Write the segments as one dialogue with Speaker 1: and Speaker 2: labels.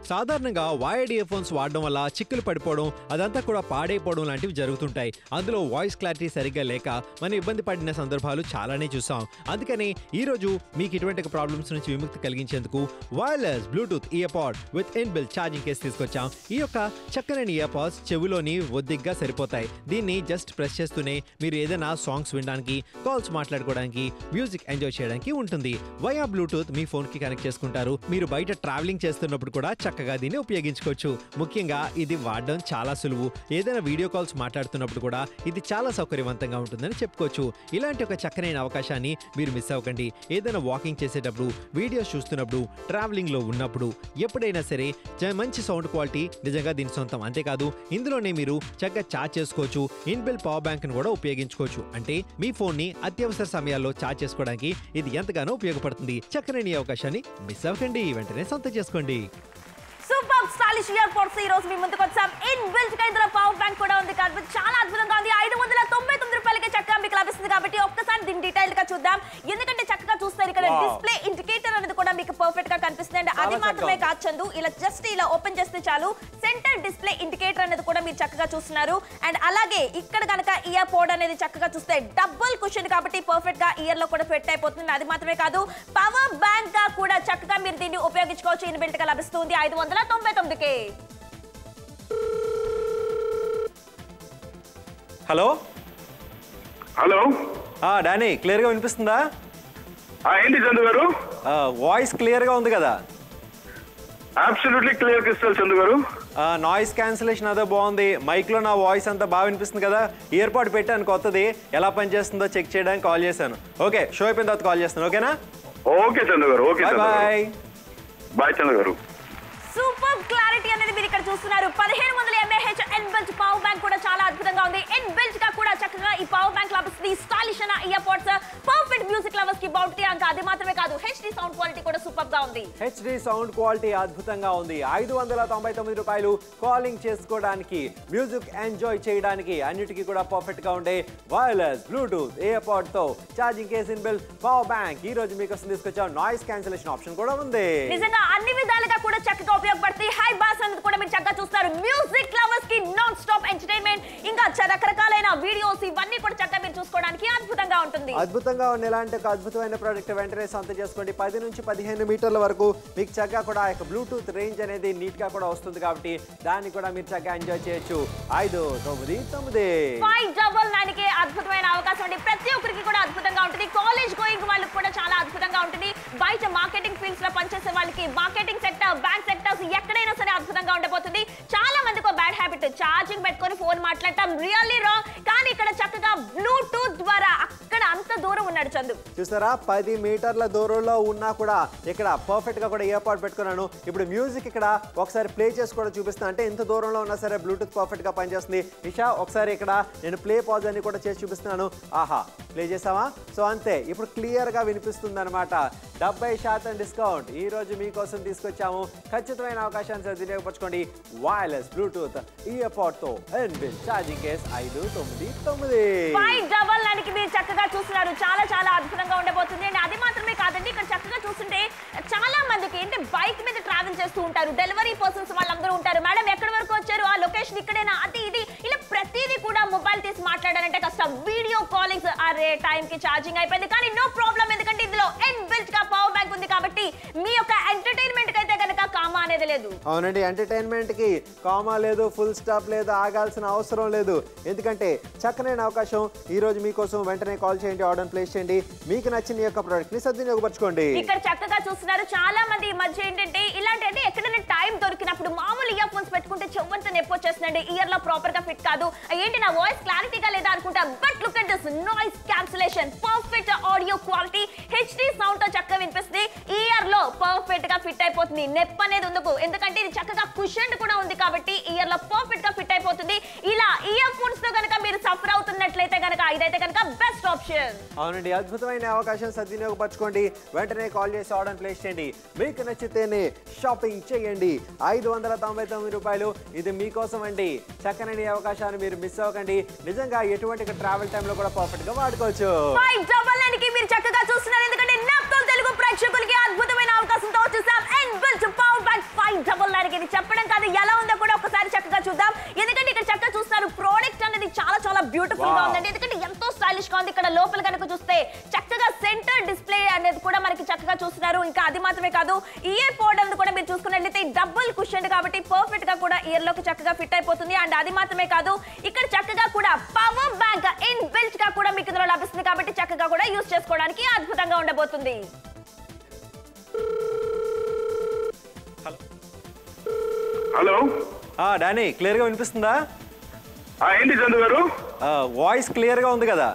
Speaker 1: సాధారణంగా wired ear phones వాడడం వల్ల చిక్కులు పడిపోవడం అదంతా కూడా పాడైపోవడం లాంటివి జరుగుతుంటాయి అందులో వాయిస్ క్లారిటీ సరిగ్గా లేక మనం ఇబ్బంది పడిన సందర్భాలు చాలానే చూసాం అందుకని ఈ రోజు మీకు ఇటువంటి ప్రాబ్లమ్స్ నుంచి విముక్తి కలిగించేందుకు wireless Bluetooth ear pod with inbuilt charging case తీసుకొచ్చాం ఈ యొక్క చక్కని ఇయర్ పాడ్స్ చెవిలోని ఒద్దిగ్గా సరిపోతాయి దీన్ని జస్ట్ ప్రెస్ చేస్తూనే మీరు ఏదైనా సాంగ్స్ వినడానికి కాల్స్ మాట్లాడుకోవడానికి మ్యూజిక్ ఎంజాయ్ చేయడానికి ఉంటుంది వయా బ్లూటూత్ మీ ఫోన్ కి కనెక్ట్ చేసుకుంటారు మీరు బయట ట్రావెలింగ్ చేస్తున్నప్పుడు కూడా చక్కగా దీన్ని ఉపయోగించుకోవచ్చు ముఖ్యంగా ఇది వాడడం చాలా సులువు ఏదైనా వీడియో కాల్స్ మాట్లాడుతున్నప్పుడు కూడా ఇది చాలా సౌకర్యవంతంగా ఉంటుందని చెప్పుకోవచ్చు ఇలాంటి ఒక చక్కనైన అవకాశాన్ని మీరు మిస్ అవ్వకండి ఏదైనా వాకింగ్ చేసేటప్పుడు వీడియోస్ చూస్తున్నప్పుడు ట్రావెలింగ్ లో ఉన్నప్పుడు ఎప్పుడైనా సరే చ- మంచి సౌండ్ క్వాలిటీ నిజంగా దీని సొంతం అంతేకాదు ఇందులోనే మీరు చక్కగా ఛార్జ్ చేసుకోవచ్చు ఇన్బిల్ పవర్ బ్యాంక్ ను కూడా ఉపయోగించుకోవచ్చు అంటే మీ ఫోన్ ని అత్యవసర సమయాల్లో ఛార్జ్ చేసుకోవడానికి ఇది ఎంతగానో ఉపయోగపడుతుంది చక్కనైన ఈ అవకాశాన్ని మిస్ అవ్వకండి వెంటనే సొంతం చేసుకోండి
Speaker 2: సూపర్ స్టైలిష్ ఇయర్ పోడ్స్ ఈ రోజు మీ ముందుకు వచ్చాం ఇన్ బిల్ట్ గా ఇందులో పవర్ బ్యాంక్ కూడా ఉంది కాబట్టి చాలా అద్భుతంగా ఉంది ఐదు వందల తొంభై తొమ్మిది రూపాయలకి చక్కగా మీకు లభిస్తుంది కాబట్టి ఒక్కసారి దీన్ని డీటెయిల్ గా చూద్దాం ఎందుకంటే చక్కగా చూస్తారు ఇక్కడ
Speaker 3: Wow.
Speaker 2: డిస్ప్లే ఇండికేటర్ అనేది కూడా మీకు పర్ఫెక్ట్ గా కనిపిస్తుంది అండ్ అది
Speaker 3: చాలా
Speaker 2: మాత్రమే
Speaker 3: చక్కగా
Speaker 2: కాదు చందు ఇలా జస్ట్ ఇలా ఓపెన్ చేస్తే చాలు సెంటర్ డిస్ప్లే ఇండికేటర్ అనేది కూడా మీరు చక్కగా చూస్తున్నారు అండ్ అలాగే ఇక్కడ కనుక ఇయర్ పోడ్ అనేది చక్కగా చూస్తే డబుల్ కుషన్ కాబట్టి పర్ఫెక్ట్ గా ఇయర్ లో కూడా ఫిట్ అయిపోతుంది అది మాత్రమే కాదు పవర్ బ్యాంక్ గా కూడా చక్కగా మీరు దీన్ని ఉపయోగించుకోవచ్చు ఇన్బిల్ట్ గా లభిస్తుంది ఐదు వందల తొంభై తొమ్మిదికి
Speaker 1: హలో
Speaker 4: హలో
Speaker 1: డానీ క్లియర్గా వినిపిస్తుందా
Speaker 4: ఆ, ఏంటి చందు గారు
Speaker 1: వాయిస్ క్లియర్గా ఉంది కదా
Speaker 4: అబ్సల్యూట్లీ క్లియర్ క్రిస్టల్ చందు గారు
Speaker 1: నాయిస్ క్యాన్సిలేషన్ అదే బాగుంది మైక్లో నా వాయిస్ అంతా బాగా వినిపిస్తుంది కదా ఇయర్ పాడ్ పెట్టాను కొత్తది ఎలా పనిచేస్తుందో చెక్ చేయడానికి కాల్ చేశాను ఓకే షో అయిపోయిన తర్వాత కాల్ చేస్తాను ఓకేనా
Speaker 4: ఓకే చందు గారు ఓకే
Speaker 1: బాయ్
Speaker 4: చందు గారు
Speaker 1: బాయ్
Speaker 4: బాయ్ చందు గారు
Speaker 2: సూపర్ క్లారిటీ అనేది మీరు ఇక్కడ చూస్తున్నారు పదిహేను వందల mAh inbuilt power bank కూడా చాలా అద్భుతంగా ఉంది ఎన్ బెల్ట్ గా కూడా చక్కగా ఈ పవర్ బ్యాంక్ లభిస్తుంది స్టైలిష్ అయిన ear pods perfect music lovers కి బాగుంటుంది ఇంకా అది మాత్రమే కాదు హెచ్డి సౌండ్ క్వాలిటీ కూడా సూపర్ గా ఉంది
Speaker 1: హెచ్డి సౌండ్ క్వాలిటీ అద్భుతంగా ఉంది ఐదు వందల తొంభై తొమ్మిది రూపాయలు కాలింగ్ చేసుకోవడానికి మ్యూజిక్ ఎంజాయ్ చేయడానికి అన్నిటికీ కూడా పర్ఫెక్ట్ గా ఉండే వైర్లెస్ బ్లూటూత్ ఇయర్ పాడ్ తో charging case inbuilt power bank ఈ రోజు మీకోసం తీసుకొచ్చాం నాయిస్ క్యాన్సిలేషన్ ఆప్షన్ కూడా ఉంది
Speaker 2: నిజంగా అన్ని విధాలుగా కూడా చక్కగా ఉపయోగపడుతుంది హై బాస్ అనేది కూడా మీరు చక్కగా చూస్తారు మ్యూజిక్ లవర్స్ కి నాన్ స్టాప్ ఎంటర్టైన్మెంట్ ఇంకా చ- రకరకాలైన వీడియోస్ ఇవన్నీ కూడా చక్కగా మీరు చూసుకోవడానికి అద్భుతంగా ఉంటుంది
Speaker 1: అద్భుతంగా ఉన్న ఇలాంటి ఒక అద్భుతమైన ప్రోడక్ట్ వెంటనే సొంత చేసుకోండి పది నుంచి పదిహేను మీటర్ల వరకు మీకు చక్కగా కూడా ఆ యొక్క బ్లూటూత్ రేంజ్ అనేది నీట్ గా కూడా వస్తుంది కాబట్టి దాన్ని కూడా మీరు చక్కగా ఎంజాయ్ చేయొచ్చు ఐదు తొమ్మిది తొమ్మిది
Speaker 2: ఫైవ్ డబల్ నైన్ కి అద్భుతమైన అవకాశం ఉంది ప్రతి ఒక్కరికి కూడా అద్భుతంగా ఉంటుంది కాలేజ్ గోయింగ్ వాళ్ళకి కూడా చాలా అద్భుతంగా ఉంటుంది బయట మార్కెటింగ్ ఫీల్డ్స్ లో పనిచేసే వాళ్ళకి మార్కెటింగ్ సెక్టర్ బ్యాంక్ సెక్టర్స్ ఎక్కడైనా సరే అద్భుతంగా ఉండబోతుంది చాలా మందికి బ్యాడ్ హ్యాబిట్ ఛార్జింగ్ పెట్టుకొని ఫోన్ మాట్లాడటం రియల్లీ రాంగ్ కానీ ఇక్కడ చక్కగా బ్లూటూత్ ద్వారా అక్కడ అంత దూరం ఉన్నాడు చందు
Speaker 1: చూసారా పది మీటర్ల దూరంలో ఉన్నా కూడా ఇక్కడ పర్ఫెక్ట్ గా కూడా ఇయర్ పాడ్ పెట్టుకున్నాను ఇప్పుడు మ్యూజిక్ ఇక్కడ ఒకసారి ప్లే చేసి కూడా చూపిస్తాను అంటే ఎంత దూరంలో ఉన్నా సరే బ్లూటూత్ పర్ఫెక్ట్ గా పనిచేస్తుంది ఇషా ఒకసారి ఇక్కడ నేను ప్లే పాజ్ అని కూడా చేసి చూపిస్తున్నాను ఆహా ప్లే చేసావా సో అంతే ఇప్పుడు క్లియర్ గా వినిపిస్తుంది అనమాట డెబ్బై శాతం డిస్కౌంట్ ఈ రోజు మీకోసం తీసుకొచ్చాము ఖచ్చితమైన అవకాశాన్ని సద్వినియోగపరచుకోండి వైర్లెస్ బ్లూటూత్ ఇయర్ పాడ్ తో ఎన్బిల్ ఛార్జింగ్ కేస్ ఐదు తొమ్మిది తొమ్మిది
Speaker 2: ఫైవ్ డబల్ నైన్ కి మీరు చక్కగా చూస్తున్నారు చాలా చాలా అద్భుతంగా ఉండబోతుంది అండ్ అది మాత్రమే కాదండి ఇక్కడ చక్కగా చూస్తుంటే చాలా మందికి ఏంటి బైక్ మీద ట్రావెల్ చేస్తూ ఉంటారు డెలివరీ పర్సన్స్ వాళ్ళందరూ ఉంటారు మేడం ఎక్కడి వరకు వచ్చారు ఆ లొకేషన్ ఇక్కడేనా అది ఇది ఇలా ప్రతిదీ కూడా మొబైల్ తీసి మాట్లాడాలంటే కష్టం వీడియో కాలింగ్స్ అరే టైం కి ఛార్జింగ్ అయిపోయింది కానీ నో ప్రాబ్లం ఎందుకంటే ఇందులో ఎన్ బిల్ట్ గా పవర్ బ్యాంక్ ఉంది కాబట్టి మీ యొక్క ఎంటర్టైన్మెంట్ కి అయితే కనుక కామా అనేది లేదు
Speaker 1: అవునండి ఎంటర్టైన్మెంట్ కి కామా లేదు ఫుల్ స్టాప్ లేదు ఆగాల్సిన అవసరం లేదు ఎందుకంటే చక్కనైన అవకాశం ఈ రోజు మీకోసం వెంటనే కాల్ చేయండి ఆర్డర్ ప్లేస్ చేయండి మీకు నచ్చిన ఈ యొక్క ప్రోడక్ట్ ని సద్వినియోగపరచుకోండి
Speaker 2: ఇక్కడ చక్కగా చూస్తున్నారు చాలా మంది ఈ మధ్య ఏంటంటే ఇలాంటి అంటే ఎక్కడైనా టైం దొరికినప్పుడు మామూలు ఇయర్ ఫోన్స్ పెట్టుకుంటే చెవంత నొప్పి వచ్చేస్తుందండి ఇయర్ లో ప్రాపర్ గా ఫిట్ కాదు ఏంటి నా వాయిస్ క్లారిటీగా లేదా అనుకుంటా but look at this noise cancellation perfect audio quality HD sound తో చక్కగా వినిపిస్తుంది ఇయర్ లో పర్ఫెక్ట్ గా ఫిట్ అయిపోతుంది నెప్ అనేది ఉండదు ఎందుకంటే ఇది చక్కగా కుషన్ కూడా ఉంది కాబట్టి ఇయర్ లో పర్ఫెక్ట్ గా ఫిట్ అయిపోతుంది ఇలా ఇయర్ ఫోన్స్ తో కనుక మీరు సఫర్ అవుతున్నట్లయితే కనుక ఇదైతే కనుక బెస్ట్ ఆప్షన్
Speaker 1: అవునండి అద్భుతమైన అవకాశం సద్వినియోగపరచుకోండి వెంటనే కాల్ చేసి ఆర్డర్ ప్లేస్ చేయండి మీకు నచ్చితేనే షాపింగ్ చేయండి ఐదు వందల తొంభై తొమ్మిది రూపాయలు ఇది మీకోసం అండి చక్కనైన ఈ అవకాశాన్ని మీరు మిస్ అవ్వకండి నిజంగా ఎటువంటి ట్రావెల్ టైంలో కూడా పర్ఫెక్ట్ గా వాడుకోవచ్చు
Speaker 2: ఫైవ్ డబల్ నైన్ కి మీరు చక్కగా చూస్తున్నారు ఎందుకంటే నాప్తో తెలుగు ప్రేక్షకులకి అద్భుతమైన అవకాశంతో వచ్చేసాం inbuilt power bank five double nine కి ఇది చెప్పడం కాదు ఎలా ఉందో కూడా ఒకసారి చక్కగా చూద్దాం ఎందుకంటే ఇక్కడ చక్కగా చూస్తారు ప్రోడక్ట్ అనేది చాలా చాలా బ్యూటిఫుల్ గా
Speaker 3: Wow.
Speaker 2: ఉందండి ఎందుకంటే ఎంతో స్టైలిష్ గా ఉంది ఇక్కడ లోపల కనుక చూస్తే చక్కగా సెంటర్ డిస్ప్లే అనేది కూడా మనకి చక్కగా చూస్తున్నారు ఇంకా అది మాత్రమే కాదు ఇయర్ పోర్ట్ అనేది కూడా మీరు చూసుకున్నట్లయితే డబుల్ కుషన్ కాబట్టి పర్ఫెక్ట్ గా కూడా ఇయర్ లోకి చక్కగా ఫిట్ అయిపోతుంది అండ్ అది మాత్రమే కాదు ఇక్కడ చక్కగా కూడా పవర్ బ్యాంక్ ఇన్ బిల్ట్ గా కూడా మీకు ఇందులో లభిస్తుంది కాబట్టి చక్కగా కూడా యూస్ చేసుకోవడానికి అద్భుతంగా ఉండబోతుంది
Speaker 4: హలో
Speaker 3: ఆ, డానీ క్లియర్గా వినిపిస్తుందా
Speaker 4: ఆ, ఏంటి చందు గారు
Speaker 3: ఆ, వాయిస్ క్లియర్గా ఉంది కదా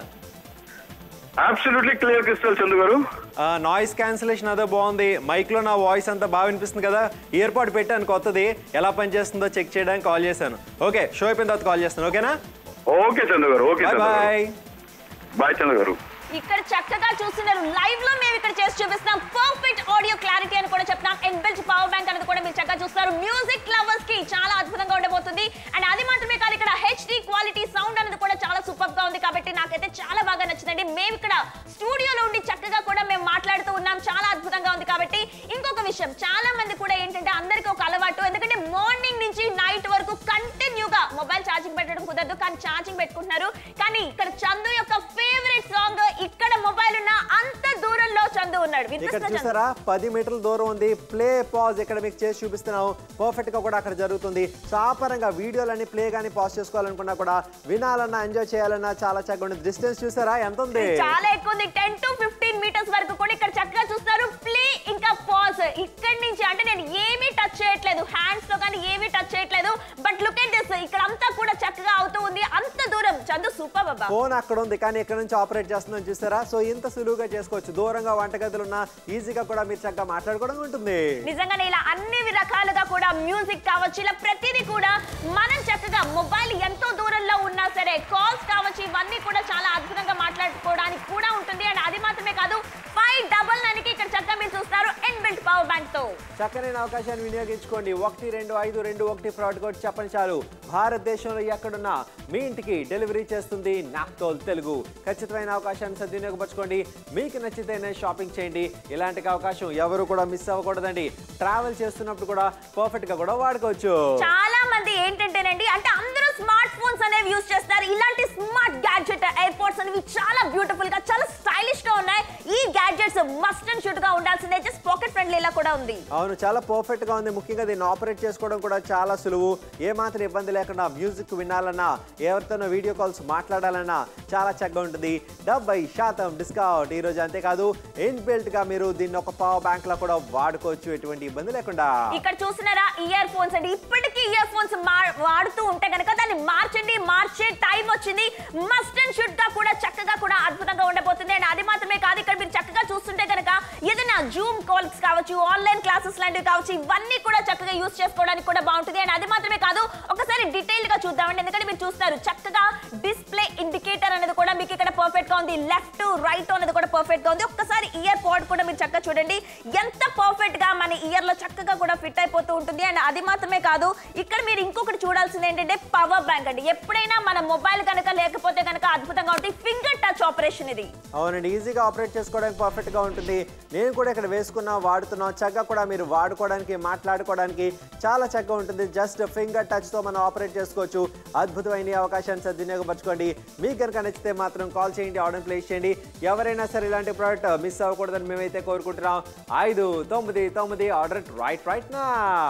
Speaker 4: అబ్సల్యూట్లీ క్లియర్ క్రిస్టల్ చందు గారు
Speaker 3: ఆ, నాయిస్ క్యాన్సిలేషన్ అదే బాగుంది మైక్లో నా వాయిస్ అంతా బాగా వినిపిస్తుంది కదా ఇయర్ పాడ్ పెట్టాను కొత్తది ఎలా పనిచేస్తుందో చెక్ చేయడానికి కాల్ చేశాను ఓకే షో అయిపోయిన తర్వాత కాల్ చేస్తాను ఓకేనా
Speaker 4: ఓకే చందు గారు ఓకే
Speaker 3: బాయ్
Speaker 4: చందు గారు
Speaker 3: బాయ్
Speaker 4: బాయ్ చందు గారు
Speaker 2: ఇక్కడ చక్కగా చూస్తున్నారు లైవ్ లో మేము ఇక్కడ చేసి చూపిస్తున్నాం పర్ఫెక్ట్ ఆడియో క్లారిటీ అని కూడా చెప్తున్నాం ఇన్బిల్ట్ పవర్ బ్యాంక్ అనేది కూడా మీరు చక్కగా చూస్తారు మ్యూజిక్ లవర్స్ కి చాలా అద్భుతంగా ఉండబోతుంది అండ్ అది మాత్రమే కాదు ఇక్కడ హెచ్డి క్వాలిటీ సౌండ్ అనేది కూడా చాలా సూపర్ గా ఉంది కాబట్టి నాకైతే చాలా బాగా నచ్చిందండి మేము ఇక్కడ స్టూడియోలో ఉండి చక్కగా కూడా మేము మాట్లాడుతూ ఉన్నాం చాలా అద్భుతంగా ఉంది కాబట్టి ఇంకొక విషయం చాలా మంది కూడా ఏంటంటే అందరికీ ఒక అలవాటు ఎందుకంటే మార్నింగ్ నుంచి నైట్ వరకు కంటిన్యూగా మొబైల్ ఛార్జింగ్ పెట్టడం కుదరదు కానీ ఛార్జింగ్ పెట్టుకుంటున్నారు కానీ ఇక్కడ చందు యొక్క ఫేవరెట్ సాంగ్ ఇక్కడ మొబైల్ ఉన్న అంత దూరంలో చందు ఉన్నాడు
Speaker 3: ఇక్కడ
Speaker 2: వినిపిస్తుందా చందు?
Speaker 3: చూసారా పది మీటర్ల దూరం ఉంది ప్లే పాజ్ ఇక్కడ మీకు చేసి చూపిస్తున్నాం పర్ఫెక్ట్ గా కూడా అక్కడ జరుగుతుంది సో ఆ పరంగా వీడియోలన్నీ ప్లే కానీ పాజ్ చేసుకోవాలనుకున్నా కూడా వినాలన్నా ఎంజాయ్ చేయాలన్నా చాలా చక్కగా ఉంది డిస్టెన్స్ చూసారా ఎంత ఉంది
Speaker 2: చాలా ఎక్కువ ఉంది టెన్ టు ఫిఫ్టీన్ మీటర్స్ వరకు కూడా ఇక్కడ చక్కగా చూస్తారు ప్లే ఇంకా పాజ్ ఇక్కడి నుంచి అంటే నేను ఏమీ టచ్ చేయట్లేదు హ్యాండ్స్ తో కానీ ఏమీ టచ్ చేయట్లేదు బట్ లుక్ ఎట్ దిస్ ఇక్కడ అంతా కూడా చక్కగా అవుతూ ఉంది అంత దూరం చందు సూపర్ బాబా
Speaker 3: ఫోన్ అక్కడ ఉంది కానీ ఇక్కడ నుంచి ఆపరేట్ చేస్తుందని చూసారా సో ఇంత సులువుగా చేసుకోవచ్చు దూరంగా వంటగదులు ఉన్నా ఈజీగా కూడా మీరు చక్కగా మాట్లాడుకోవడం ఉంటుంది
Speaker 2: నిజంగానే ఇలా అన్ని రకాలుగా కూడా మ్యూజిక్ కావచ్చు ఇలా ప్రతిదీ కూడా మనం చక్కగా మొబైల్ ఎంతో దూరంలో ఉన్నా సరే కాల్స్ కావచ్చు ఇవన్నీ కూడా చాలా అద్భుతంగా మాట్లాడుకోవడానికి కూడా ఉంటుంది అండ్ అది మాత్రమే కాదు ఫైవ్ డబల్ నైన్ కి ఇక్కడ చక్కగా మీరు చూస్తారు ఇన్బిల్ట్ పవర్ బ్యాంక్ తో
Speaker 3: చక్కనైన అవకాశాన్ని వినియోగించుకోండి ఒకటి రెండు ఐదు రెండు ఒకటి ఫ్రాడ్ కోడ్ చెప్పండి చాలు భారతదేశంలో ఎక్కడున్నా మీ ఇంటికి డెలివరీ చేస్తుంది నాప్తోల్ తెలుగు ఖచ్చితమైన అవకాశాన్ని సద్వినియోగపరచుకోండి మీకు నచ్చితేనే షాపింగ్ చేయండి ఇలాంటి అవకాశం ఎవరు కూడా మిస్ అవ్వకూడదండి ట్రావెల్ చేస్తున్నప్పుడు కూడా పర్ఫెక్ట్ గా కూడా వాడుకోవచ్చు
Speaker 2: చాలా మంది ఏంటంటేనండి అంటే అందరూ స్మార్ట్ ఫోన్స్ అనేవి యూజ్ చేస్తారు ఇలాంటి స్మార్ట్ గ్యాడ్జెట్ ఎయిర్పోర్ట్స్ అనేవి చాలా బ్యూటిఫుల్ గా చాలా స్టైలిష్ గా ఉన్నాయి ఈ గ్యాడ్జెట్స్ మస్ట్ అండ్ షుడ్ గా ఉండాల్సిందే జస్ట్ పాకెట్ ఫ్రెండ్లీ ఇలా కూడా ఉంది
Speaker 3: అవును చాలా పర్ఫెక్ట్ గా ఉంది ముఖ్యంగా దీన్ని ఆపరేట్ చేసుకోవడం కూడా చాలా సులువు ఏ మాత్రం ఇబ్బంది లేకుండా మ్యూజిక్ వినాలన్నా ఎవరితోనో వీడియో కాల్స్ మాట్లాడాలన్నా చాలా చక్కగా ఉంటుంది డెబ్బై శాతం డిస్కౌంట్ ఈ రోజు అంతేకాదు ఇన్బిల్ట్ గా మీరు దీన్ని ఒక పవర్ బ్యాంక్ లో కూడా వాడుకోవచ్చు ఎటువంటి ఇబ్బంది లేకుండా
Speaker 2: ఇక్కడ చూస్తున్నారా ఇయర్ ఫోన్స్ అండి ఇప్పటికీ ఇయర్ ఫోన్స్ వాడుతూ ఉంటే కనుక దాన్ని మార్చండి మార్చే టైం వచ్చింది మస్ట్ అండ్ షుడ్ గా కూడా చక్కగా కూడా అద్భుతంగా ఉండబోతుంది అండ్ అది మాత్రమే కాదు ఇక్కడ మీరు చక్కగా చూస్తుంటే కనుక ఏదైనా జూమ్ కాల్స్ కావచ్చు ఆన్లైన్ క్లాసెస్ లాంటివి కావచ్చు ఇవన్నీ కూడా చక్కగా యూస్ చేసుకోవడానికి కూడా బాగుంటుంది అండ్ అది మాత్రమే కాదు ఒకసారి డీటెయిల్ గా చూద్దామండి ఎందుకంటే మీరు చూస్తారు చక్కగా డిస్ప్లే ఇండికేటర్ అనేది కూడా మీకు ఇక్కడ పర్ఫెక్ట్ గా ఉంది లెఫ్ట్ రైట్ అనేది కూడా పర్ఫెక్ట్ గా ఉంది ఒక్కసారి ఇయర్ పాడ్ కూడా మీరు చక్కగా చూడండి ఎంత పర్ఫెక్ట్ గా మన ఇయర్ లో చక్కగా కూడా ఫిట్ అయిపోతూ ఉంటుంది అండ్ అది మాత్రమే కాదు ఇక్కడ మీరు ఇంకొకటి చూడాల్సింది ఏంటంటే పవర్ బ్యాంక్ అండి ఎప్పుడైనా మన మొబైల్ కనుక లేకపోతే కనుక అద్భుతంగా ఉంటుంది ఫింగర్ టచ్ ఆపరేషన్ ఇది
Speaker 3: అవునండి ఈజీగా ఆపరేట్ చేసుకోవడానికి పర్ఫెక్ట్ గా ఉంటుంది నేను కూడా ఇక్కడ వేసుకున్నా వాడుతున్నా చక్కగా కూడా మీరు వాడుకోవడానికి మాట్లాడుకోవడానికి చాలా చక్కగా ఉంటుంది జస్ట్ ఫింగర్ టచ్ తో మనం ఆపరేట్ చేసుకోవచ్చు అద్భుతమైన ఈ అవకాశాన్ని సద్వినియోగపరచుకోండి మీకు కనుక నచ్చితే మాత్రం కాల్ చేయండి ఆర్డర్ ప్లేస్ చేయండి ఎవరైనా సరే ఇలాంటి ప్రోడక్ట్ మిస్ అవ్వకూడదని మేమైతే కోరుకుంటున్నాం ఐదు తొమ్మిది తొమ్మిది ఆర్డర్ రైట్ రైట్ నా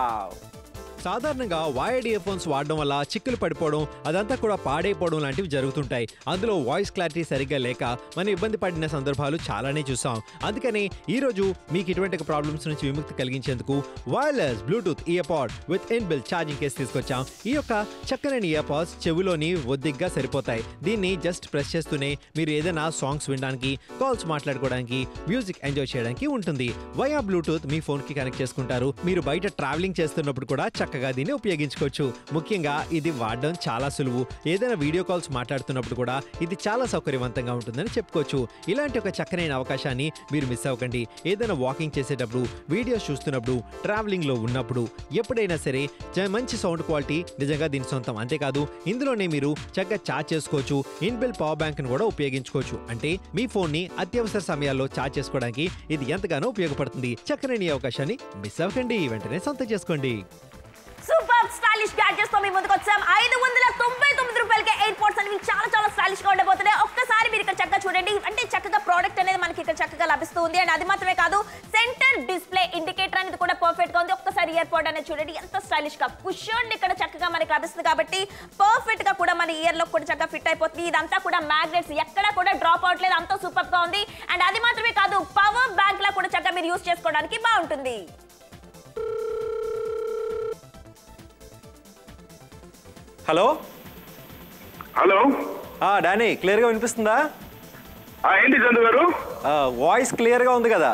Speaker 1: సాధారణంగా వైర్డ్ ఇయర్ ఫోన్స్ వాడడం వల్ల చిక్కులు పడిపోవడం అదంతా కూడా పాడైపోవడం లాంటివి జరుగుతుంటాయి అందులో వాయిస్ క్లారిటీ సరిగ్గా లేక మనం ఇబ్బంది పడిన సందర్భాలు చాలానే చూసాం అందుకని ఈ రోజు మీకు ఇటువంటి ప్రాబ్లమ్స్ నుంచి విముక్తి కలిగించేందుకు wireless Bluetooth ear pod with inbuilt charging case తీసుకొచ్చాం ఈ యొక్క చక్కని ఇయర్ పాడ్స్ చెవిలోని ఒద్దిగ్గా సరిపోతాయి దీన్ని జస్ట్ ప్రెస్ చేస్తూనే మీరు ఏదైనా సాంగ్స్ వినడానికి కాల్స్ మాట్లాడుకోవడానికి మ్యూజిక్ ఎంజాయ్ చేయడానికి ఉంటుంది వయా బ్లూటూత్ మీ ఫోన్ కి కనెక్ట్ చేసుకుంటారు మీరు బయట ట్రావెలింగ్ చేస్తున్నప్పుడు కూడా చక్కగా దీన్ని ఉపయోగించుకోవచ్చు ముఖ్యంగా ఇది వాడడం చాలా సులువు ఏదైనా వీడియో కాల్స్ మాట్లాడుతున్నప్పుడు కూడా ఇది చాలా సౌకర్యవంతంగా ఉంటుందని చెప్పుకోవచ్చు ఇలాంటి ఒక చక్కనైన అవకాశాన్ని మీరు మిస్ అవ్వకండి ఏదైనా వాకింగ్ చేసేటప్పుడు వీడియోస్ చూస్తున్నప్పుడు ట్రావెలింగ్ లో ఉన్నప్పుడు ఎప్పుడైనా సరే చ- మంచి సౌండ్ క్వాలిటీ నిజంగా దీని సొంతం అంతేకాదు ఇందులోనే మీరు చక్కగా ఛార్జ్ చేసుకోవచ్చు ఇన్బిల్ పవర్ బ్యాంక్ కూడా ఉపయోగించుకోవచ్చు అంటే మీ ఫోన్ ని అత్యవసర సమయాల్లో ఛార్జ్ చేసుకోవడానికి ఇది ఎంతగానో ఉపయోగపడుతుంది చక్కనైన ఈ అవకాశాన్ని మిస్ అవ్వకండి వెంటనే సొంతం చేసుకోండి
Speaker 2: స్టైలిష్ గ్యాడ్జెట్స్ తో మీ ముందుకు వచ్చాం ఐదు వందల తొంభై తొమ్మిది రూపాయలకి ఎయిర్ పోర్ట్స్ అనేవి చాలా చాలా స్టైలిష్ గా ఉండబోతున్నాయి ఒక్కసారి మీరు ఇక్కడ చక్కగా చూడండి అంటే చక్కగా ప్రోడక్ట్ అనేది మనకి ఇక్కడ చక్కగా లభిస్తుంది అండ్ అది మాత్రమే కాదు సెంటర్ డిస్ప్లే ఇండికేటర్ అనేది కూడా పర్ఫెక్ట్ గా ఉంది ఒక్కసారి ఇయర్ పోర్ట్ అనేది చూడండి ఎంత స్టైలిష్ గా కుషన్ ఇక్కడ చక్కగా మనకి లభిస్తుంది కాబట్టి పర్ఫెక్ట్ గా కూడా మన ఇయర్ లో కూడా చక్కగా ఫిట్ అయిపోతుంది ఇదంతా కూడా మ్యాగ్నెట్స్ ఎక్కడ కూడా డ్రాప్ అవట్లేదు అంత సూపర్ గా ఉంది అండ్ అది మాత్రమే కాదు పవర్ బ్యాంక్ లా కూడా చక్కగా మీరు యూస్ చేసుకోవడానికి బాగుంటుంది
Speaker 3: హలో
Speaker 4: హలో
Speaker 3: ఆ, డానీ క్లియర్గా వినిపిస్తుందా
Speaker 4: ఆ, ఏంటి చందు గారు
Speaker 3: ఆ, వాయిస్ క్లియర్గా ఉంది కదా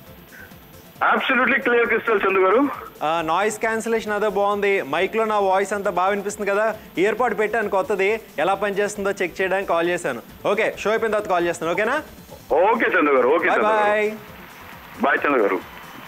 Speaker 4: అబ్సల్యూట్లీ క్లియర్ క్రిస్టల్ చందు గారు
Speaker 3: ఆ, నాయిస్ క్యాన్సిలేషన్ అదే బాగుంది మైక్లో నా వాయిస్ అంతా బాగా వినిపిస్తుంది కదా ఇయర్ పాడ్ పెట్టాను కొత్తది ఎలా పనిచేస్తుందో చెక్ చేయడానికి కాల్ చేశాను ఓకే షో అయిపోయిన తర్వాత కాల్ చేస్తాను ఓకేనా
Speaker 4: ఓకే చందు గారు ఓకే
Speaker 3: బాయ్
Speaker 4: చందు గారు
Speaker 3: బాయ్
Speaker 4: బాయ్ చందు గారు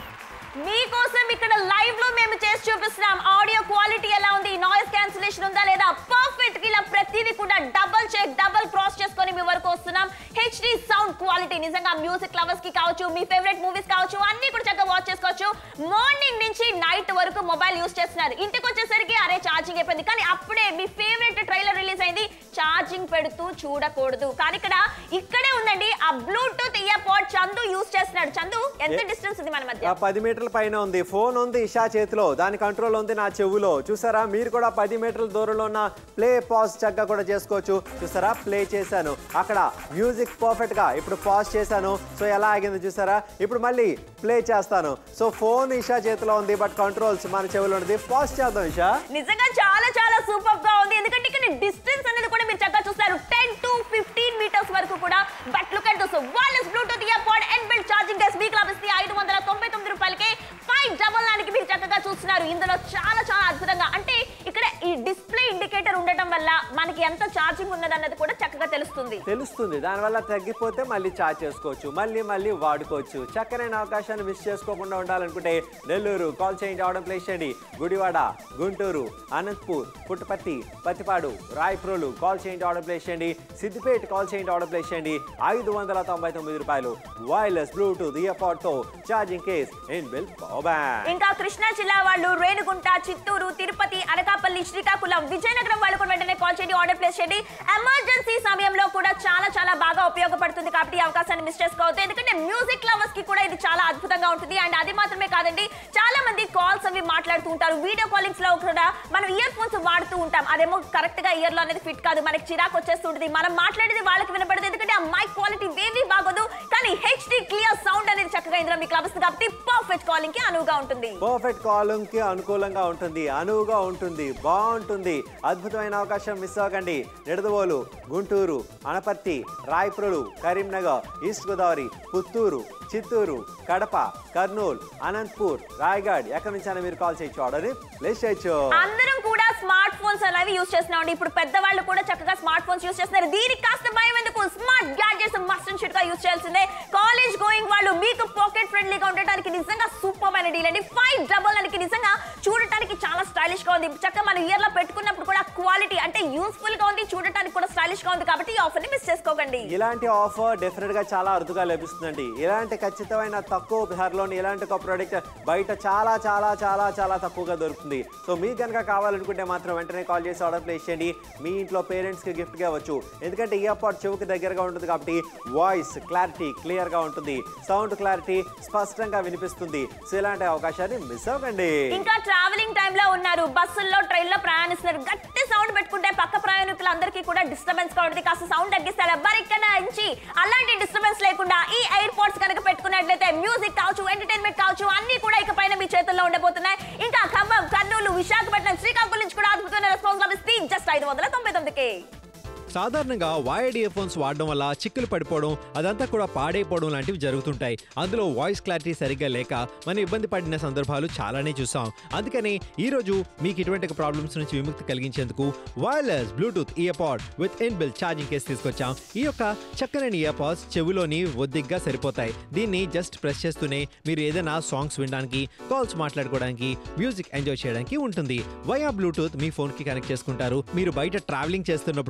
Speaker 2: మీకోసం ఇక్కడ లైవ్ లో మేము చేసి చూపిస్తున్నాం ఆడియో క్వాలిటీ ఎలా ఉంది నాయిస్ క్యాన్సిలేషన్ ఉందా లేదా పర్ఫెక్ట్ ఇలా ప్రతిదీ కూడా డబుల్ చెక్ డబుల్ క్రాస్ చేసుకొని మీ వరకు వస్తున్నాం హెచ్డి సౌండ్ క్వాలిటీ నిజంగా మ్యూజిక్ లవర్స్ కి కావచ్చు మీ ఫేవరెట్ మూవీస్ కావచ్చు అన్ని కూడా చక్కగా వాచ్ చేసుకోవచ్చు మార్నింగ్ నుంచి నైట్ వరకు మొబైల్ యూస్ చేస్తున్నారు ఇంటికి వచ్చేసరికి అరే ఛార్జింగ్ అయిపోయింది కానీ అప్పుడే మీ ఫేవరెట్ ట్రైలర్ రిలీజ్ అయింది ఛార్జింగ్ పెడుతూ చూడకూడదు కానీ ఇక్కడ ఇక్కడే ఉందండి ఆ Bluetooth ear pod Chandu use చేస్తున్నాడు చందు ఎంత
Speaker 3: ఏ-
Speaker 2: డిస్టెన్స్ ఉంది మన
Speaker 3: ఆ
Speaker 2: మధ్య
Speaker 3: పది మీటర్ల పైన ఉంది ఫోన్ ఉంది ఇషా చేతిలో దాని కంట్రోల్ ఉంది నా చెవులో చూసారా మీరు కూడా పది మీటర్ల దూరంలో ఉన్న ప్లే పాజ్ చక్కగా కూడా చేసుకోవచ్చు చూసారా ప్లే చేశాను అక్కడ మ్యూజిక్ పర్ఫెక్ట్ గా ఇప్పుడు పాజ్ చేశాను సో ఎలా ఆగింది చూసారా ఇప్పుడు మళ్ళీ ప్లే చేస్తాను సో ఫోన్ ఇషా చేతిలో ఉంది బట్ కంట్రోల్స్ మన చెవిలో ఉంది పాజ్ చేద్దాం ఇషా
Speaker 2: నిజంగా చాలా చాలా సూపర్ గా ఉంది ఎందుకంటే ఇక్కడ డిస్టెన్స్ అనేది కూడా మీరు చక్కగా చూస్తారు టెన్ టు ఫిఫ్టీన్ మీటర్స్ వరకు కూడా but look at this wireless Bluetooth ear pod inbuilt charging case మీకు లభిస్తుంది ఐదు వందల తొంభై తొమ్మిది రూపాయలకి ఫైవ్ డబల్ నైన్కి మీరు చక్కగా చూస్తున్నారు ఇందులో చాలా చాలా అద్భుతంగా అంటే ఇక్కడ ఈ డిస్ప్లే ఇండికేటర్ ఉండటం వల్ల మనకి ఎంత ఛార్జింగ్ ఉన్నదన్నది కూడా చక్కగా తెలుస్తుంది
Speaker 3: తెలుస్తుంది దానివల్ల తగ్గిపోతే మళ్ళీ చార్జ్ చేసుకోవచ్చు మళ్ళీ మళ్ళీ వాడుకోవచ్చు చక్కనైన అవకాశాన్ని మిస్ చేసుకోకుండా ఉండాలనుకుంటే నెల్లూరు కాల్ చేయండి ఆర్డర్ ప్లేస్ చేయండి గుడివాడ గుంటూరు అనంతపూర్ పుట్టపర్తి పత్తిపాడు రాయప్రోలు కాల్ చేయండి ఆర్డర్ ప్లేస్ చేయండి సిద్దిపేట కాల్ చేయండి ఆర్డర్ ప్లేస్ చేయండి ఐదు వందల తొంభై తొమ్మిది రూపాయలు వైర్లెస్ బ్లూటూత్ ఇయర్ తో charging case inbuilt power bank
Speaker 2: ఇంకా కృష్ణా జిల్లా వాళ్ళు రేణుగుంట చిత్తూరు తిరుపతి అనకాపల్లి శ్రీకాకుళం విజయనగరం వాళ్ళు కూడా వెంటనే కాల్ చేయండి ఆర్డర్ ప్లేస్ చేయండి ఎమర్జెన్సీ సమయంలో కూడా చాలా చాలా బాగా ఉపయోగపడుతుంది కాబట్టి ఈ అవకాశాన్ని మిస్ చేసుకోవద్దు ఎందుకంటే మ్యూజిక్ లవర్స్ కి కూడా ఇది చాలా అద్భుతంగా ఉంటుంది అండ్ అది మాత్రమే కాదండి చాలా మంది కాల్స్ అవి మాట్లాడుతూ ఉంటారు వీడియో కాలింగ్స్ లో కూడా మనం ఇయర్ ఫోన్స్ వాడుతూ ఉంటాం అదేమో కరెక్ట్ గా ఇయర్ లో అనేది ఫిట్ కాదు మనకి చిరాకు వచ్చేస్తుంటుంది మనం మాట్లాడేది వాళ్ళకి వినపడదు ఎందుకంటే ఆ మైక్ క్వాలిటీ వేవి బాగోదు కానీ హెచ్డి క్లియర్ సౌండ్ అనేది చక్కగా ఇందులో మీకు లభిస్తుంది కాబట్టి పర్ఫెక్ట్ కాలింగ్ కి అనువుగా ఉంటుంది
Speaker 3: పర్ఫెక్ట్ కాలింగ్ కి అనుకూలంగా ఉంటుంది అనువుగా ఉంటుంది బాగుంటుంది అద్భుతమైన అవకాశం మిస్ అవ్వకండి నిడదవోలు గుంటూరు అనపర్తి రాయపురులు కరీంనగర్ ఈస్ట్ గోదావరి పుత్తూరు చిత్తూరు కడప కర్నూలు అనంతపూర్ రాయగఢ్ ఎక్కడి నుంచైనా మీరు కాల్ చేయొచ్చు ఆర్డర్ ప్లేస్ చేయొచ్చు
Speaker 2: అందరం కూడా స్మార్ట్ ఫోన్స్ అనేవి యూస్ చేస్తున్నాం ఇప్పుడు పెద్దవాళ్ళు కూడా చక్కగా స్మార్ట్ ఫోన్స్ యూస్ చేస్తున్నారు దీనికి కాస్త భయం ఎందుకు smart gadgets must and should గా యూస్ చేయాల్సిందే కాలేజ్ గోయింగ్ వాళ్ళు మీకు పాకెట్ ఫ్రెండ్లీగా ఉండటానికి నిజంగా సూపర్ అయిన డీల్ అండి ఫైవ్ డబల్ అనేది నిజంగా చూడటానికి చాలా స్టైలిష్ గా ఉంది చక్కగా మన ఇయర్ లో పెట్టుకున్నప్పుడు కూడా క్వాలిటీ అంటే యూస్ఫుల్ గా ఉంది చూడటానికి కూడా స్టైలిష్ గా ఉంది కాబట్టి ఈ ఆఫర్ ని మిస్ చేసుకోకండి
Speaker 3: ఇలాంటి ఆఫర్ డెఫినెట్ గా చాలా అరుదుగా లభిస్తుందండి ఇలాంటి ఖచ్చితమైన తక్కువ ధరలోని ఇలాంటి ఒక ప్రోడక్ట్ బయట చాలా చాలా చాలా చాలా తక్కువగా దొరుకుతుంది సో మీకు కనుక కావాలనుకుంటే మాత్రం వెంటనే కాల్ చేసి ఆర్డర్ ప్లేస్ చేయండి మీ ఇంట్లో పేరెంట్స్ కి గిఫ్ట్ గా ఇవ్వచ్చు ఎందుకంటే ఇయర్ పాడ్ చెవుకి దగ్గరగా ఉంటుంది కాబట్టి వాయిస్ క్లారిటీ క్లియర్ గా ఉంటుంది సౌండ్ క్లారిటీ స్పష్టంగా వినిపిస్తుంది సో ఇలాంటి అవకాశాన్ని మిస్ అవ్వకండి
Speaker 2: ఇంకా ట్రావెలింగ్ టైమ్ లో ఉన్నారు బస్సుల్లో ట్రైన్ లో ప్రయాణిస్తున్నారు గట్టి సౌండ్ పెట్టుకుంటే పక్క ప్రయాణికులందరికీ కూడా డిస్టర్బెన్స్ గా ఉంటుంది కాస్త సౌండ్ తగ్గిస్తాడు ఎవ్వరు ఇక్కడ నుంచి అలాంటి డిస్టర్బెన్స్ లేకుండా ఈ ఎయిర్ పోర్ట్స్ కనుక పెట్టుకున్నట్లయితే మ్యూజిక్ కావచ్చు ఎంటర్టైన్మెంట్ కావచ్చు అన్ని కూడా ఇక పైన మీ చేతుల్లో ఉండబోతున్నాయి ఇంకా ఖమ్మం కర్నూలు విశాఖపట్నం శ్రీకాకుళం నుంచి కూడా అద్భుతమైన రెస్పాన్స్ లభిస్తుంది జస్ట్ ఐదు వందల తొంభై తొమ్మిదికి
Speaker 1: సాధారణంగా వైర్డ్ ఇయర్ ఫోన్స్ వాడడం వల్ల చిక్కులు పడిపోవడం అదంతా కూడా పాడైపోవడం లాంటివి జరుగుతుంటాయి అందులో వాయిస్ క్లారిటీ సరిగ్గా లేక మనం ఇబ్బంది పడిన సందర్భాలు చాలానే చూసాం అందుకని ఈ రోజు మీకు ఇటువంటి ప్రాబ్లమ్స్ నుంచి విముక్తి కలిగించేందుకు wireless Bluetooth ear pod with inbuilt charging case తీసుకొచ్చాం ఈ యొక్క చక్కని ఇయర్ పాడ్స్ చెవిలోని ఒద్దిగ్గా సరిపోతాయి దీన్ని జస్ట్ ప్రెస్ చేస్తూనే మీరు ఏదైనా సాంగ్స్ వినడానికి కాల్స్ మాట్లాడుకోవడానికి మ్యూజిక్ ఎంజాయ్ చేయడానికి ఉంటుంది వయా బ్లూటూత్ మీ ఫోన్ కి కనెక్ట్ చేసుకుంటారు మీరు బయట ట్రావెలింగ్ చేస్తున్నప్పుడు కూడా చక్కగా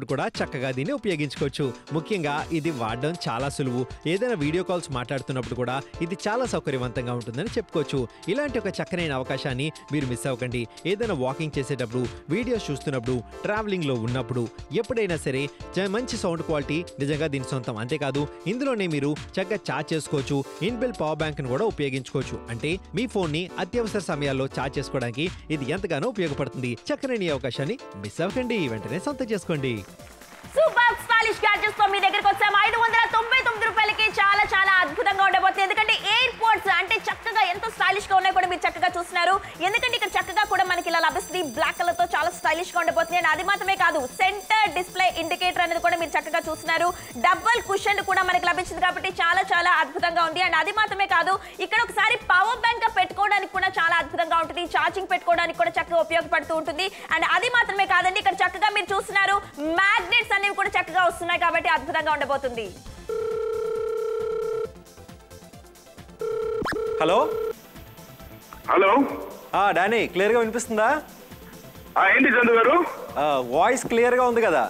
Speaker 1: చక్కగా దీన్ని ఉపయోగించుకోవచ్చు ముఖ్యంగా ఇది వాడడం చాలా సులువు ఏదైనా వీడియో కాల్స్ మాట్లాడుతున్నప్పుడు కూడా ఇది చాలా సౌకర్యవంతంగా ఉంటుందని చెప్పుకోవచ్చు ఇలాంటి ఒక చక్కనైన అవకాశాన్ని మీరు మిస్ అవ్వకండి ఏదైనా వాకింగ్ చేసేటప్పుడు వీడియోస్ చూస్తున్నప్పుడు ట్రావెలింగ్ లో ఉన్నప్పుడు ఎప్పుడైనా సరే చ- మంచి సౌండ్ క్వాలిటీ నిజంగా దీని సొంతం అంతేకాదు ఇందులోనే మీరు చక్కగా ఛార్జ్ చేసుకోవచ్చు ఇన్బిల్ పవర్ బ్యాంక్ ను కూడా ఉపయోగించుకోవచ్చు అంటే మీ ఫోన్ ని అత్యవసర సమయాల్లో ఛార్జ్ చేసుకోవడానికి ఇది ఎంతగానో ఉపయోగపడుతుంది చక్కనైన ఈ అవకాశాన్ని మిస్ అవ్వకండి వెంటనే సొంతం చేసుకోండి
Speaker 2: సూపర్ స్టైలిష్ గ్యాడ్జెట్స్ తో మీ దగ్గరికి వచ్చాము ఐదు వందల తొంభై తొమ్మిది రూపాయలకి చాలా చాలా అద్భుతంగా ఉండబోతుంది ఎందుకంటే ఎయిర్ పోర్ట్స్ అంటే చక్కగా ఎంత స్టైలిష్ గా ఉన్నాయి కూడా మీరు చక్కగా చూస్తున్నారు ఎందుకంటే ఇక్కడ చక్కగా కూడా మనకి ఇలా లభిస్తుంది బ్లాక్ కలర్ తో చాలా స్టైలిష్ గా ఉండబోతుంది అండ్ అది మాత్రమే కాదు సెంటర్ డిస్ప్లే ఇండికేటర్ అనేది కూడా మీరు చక్కగా చూస్తున్నారు డబుల్ కుషన్ కూడా మనకి లభించింది కాబట్టి చాలా చాలా అద్భుతంగా ఉంది అండ్ అది మాత్రమే కాదు ఇక్కడ ఒకసారి పవర్ బ్యాంక్ పెట్టుకోవడానికి కూడా చాలా అద్భుతంగా ఉంటుంది ఛార్జింగ్ పెట్టుకోవడానికి కూడా చక్కగా ఉపయోగపడుతూ ఉంటుంది అండ్ అది మాత్రమే కాదండి ఇక్కడ చక్కగా మీరు చూస్తున్నారు మ్యాగ్నెట్స్ అనేవి కూడా చక్కగా వస్తున్నాయి కాబట్టి అద్భుతంగా ఉండబోతుంది
Speaker 3: హలో
Speaker 4: హలో
Speaker 3: ఆ, డానీ క్లియర్గా వినిపిస్తుందా
Speaker 4: ఆ, ఏంటి చందు గారు
Speaker 3: ఆ, వాయిస్ క్లియర్గా ఉంది కదా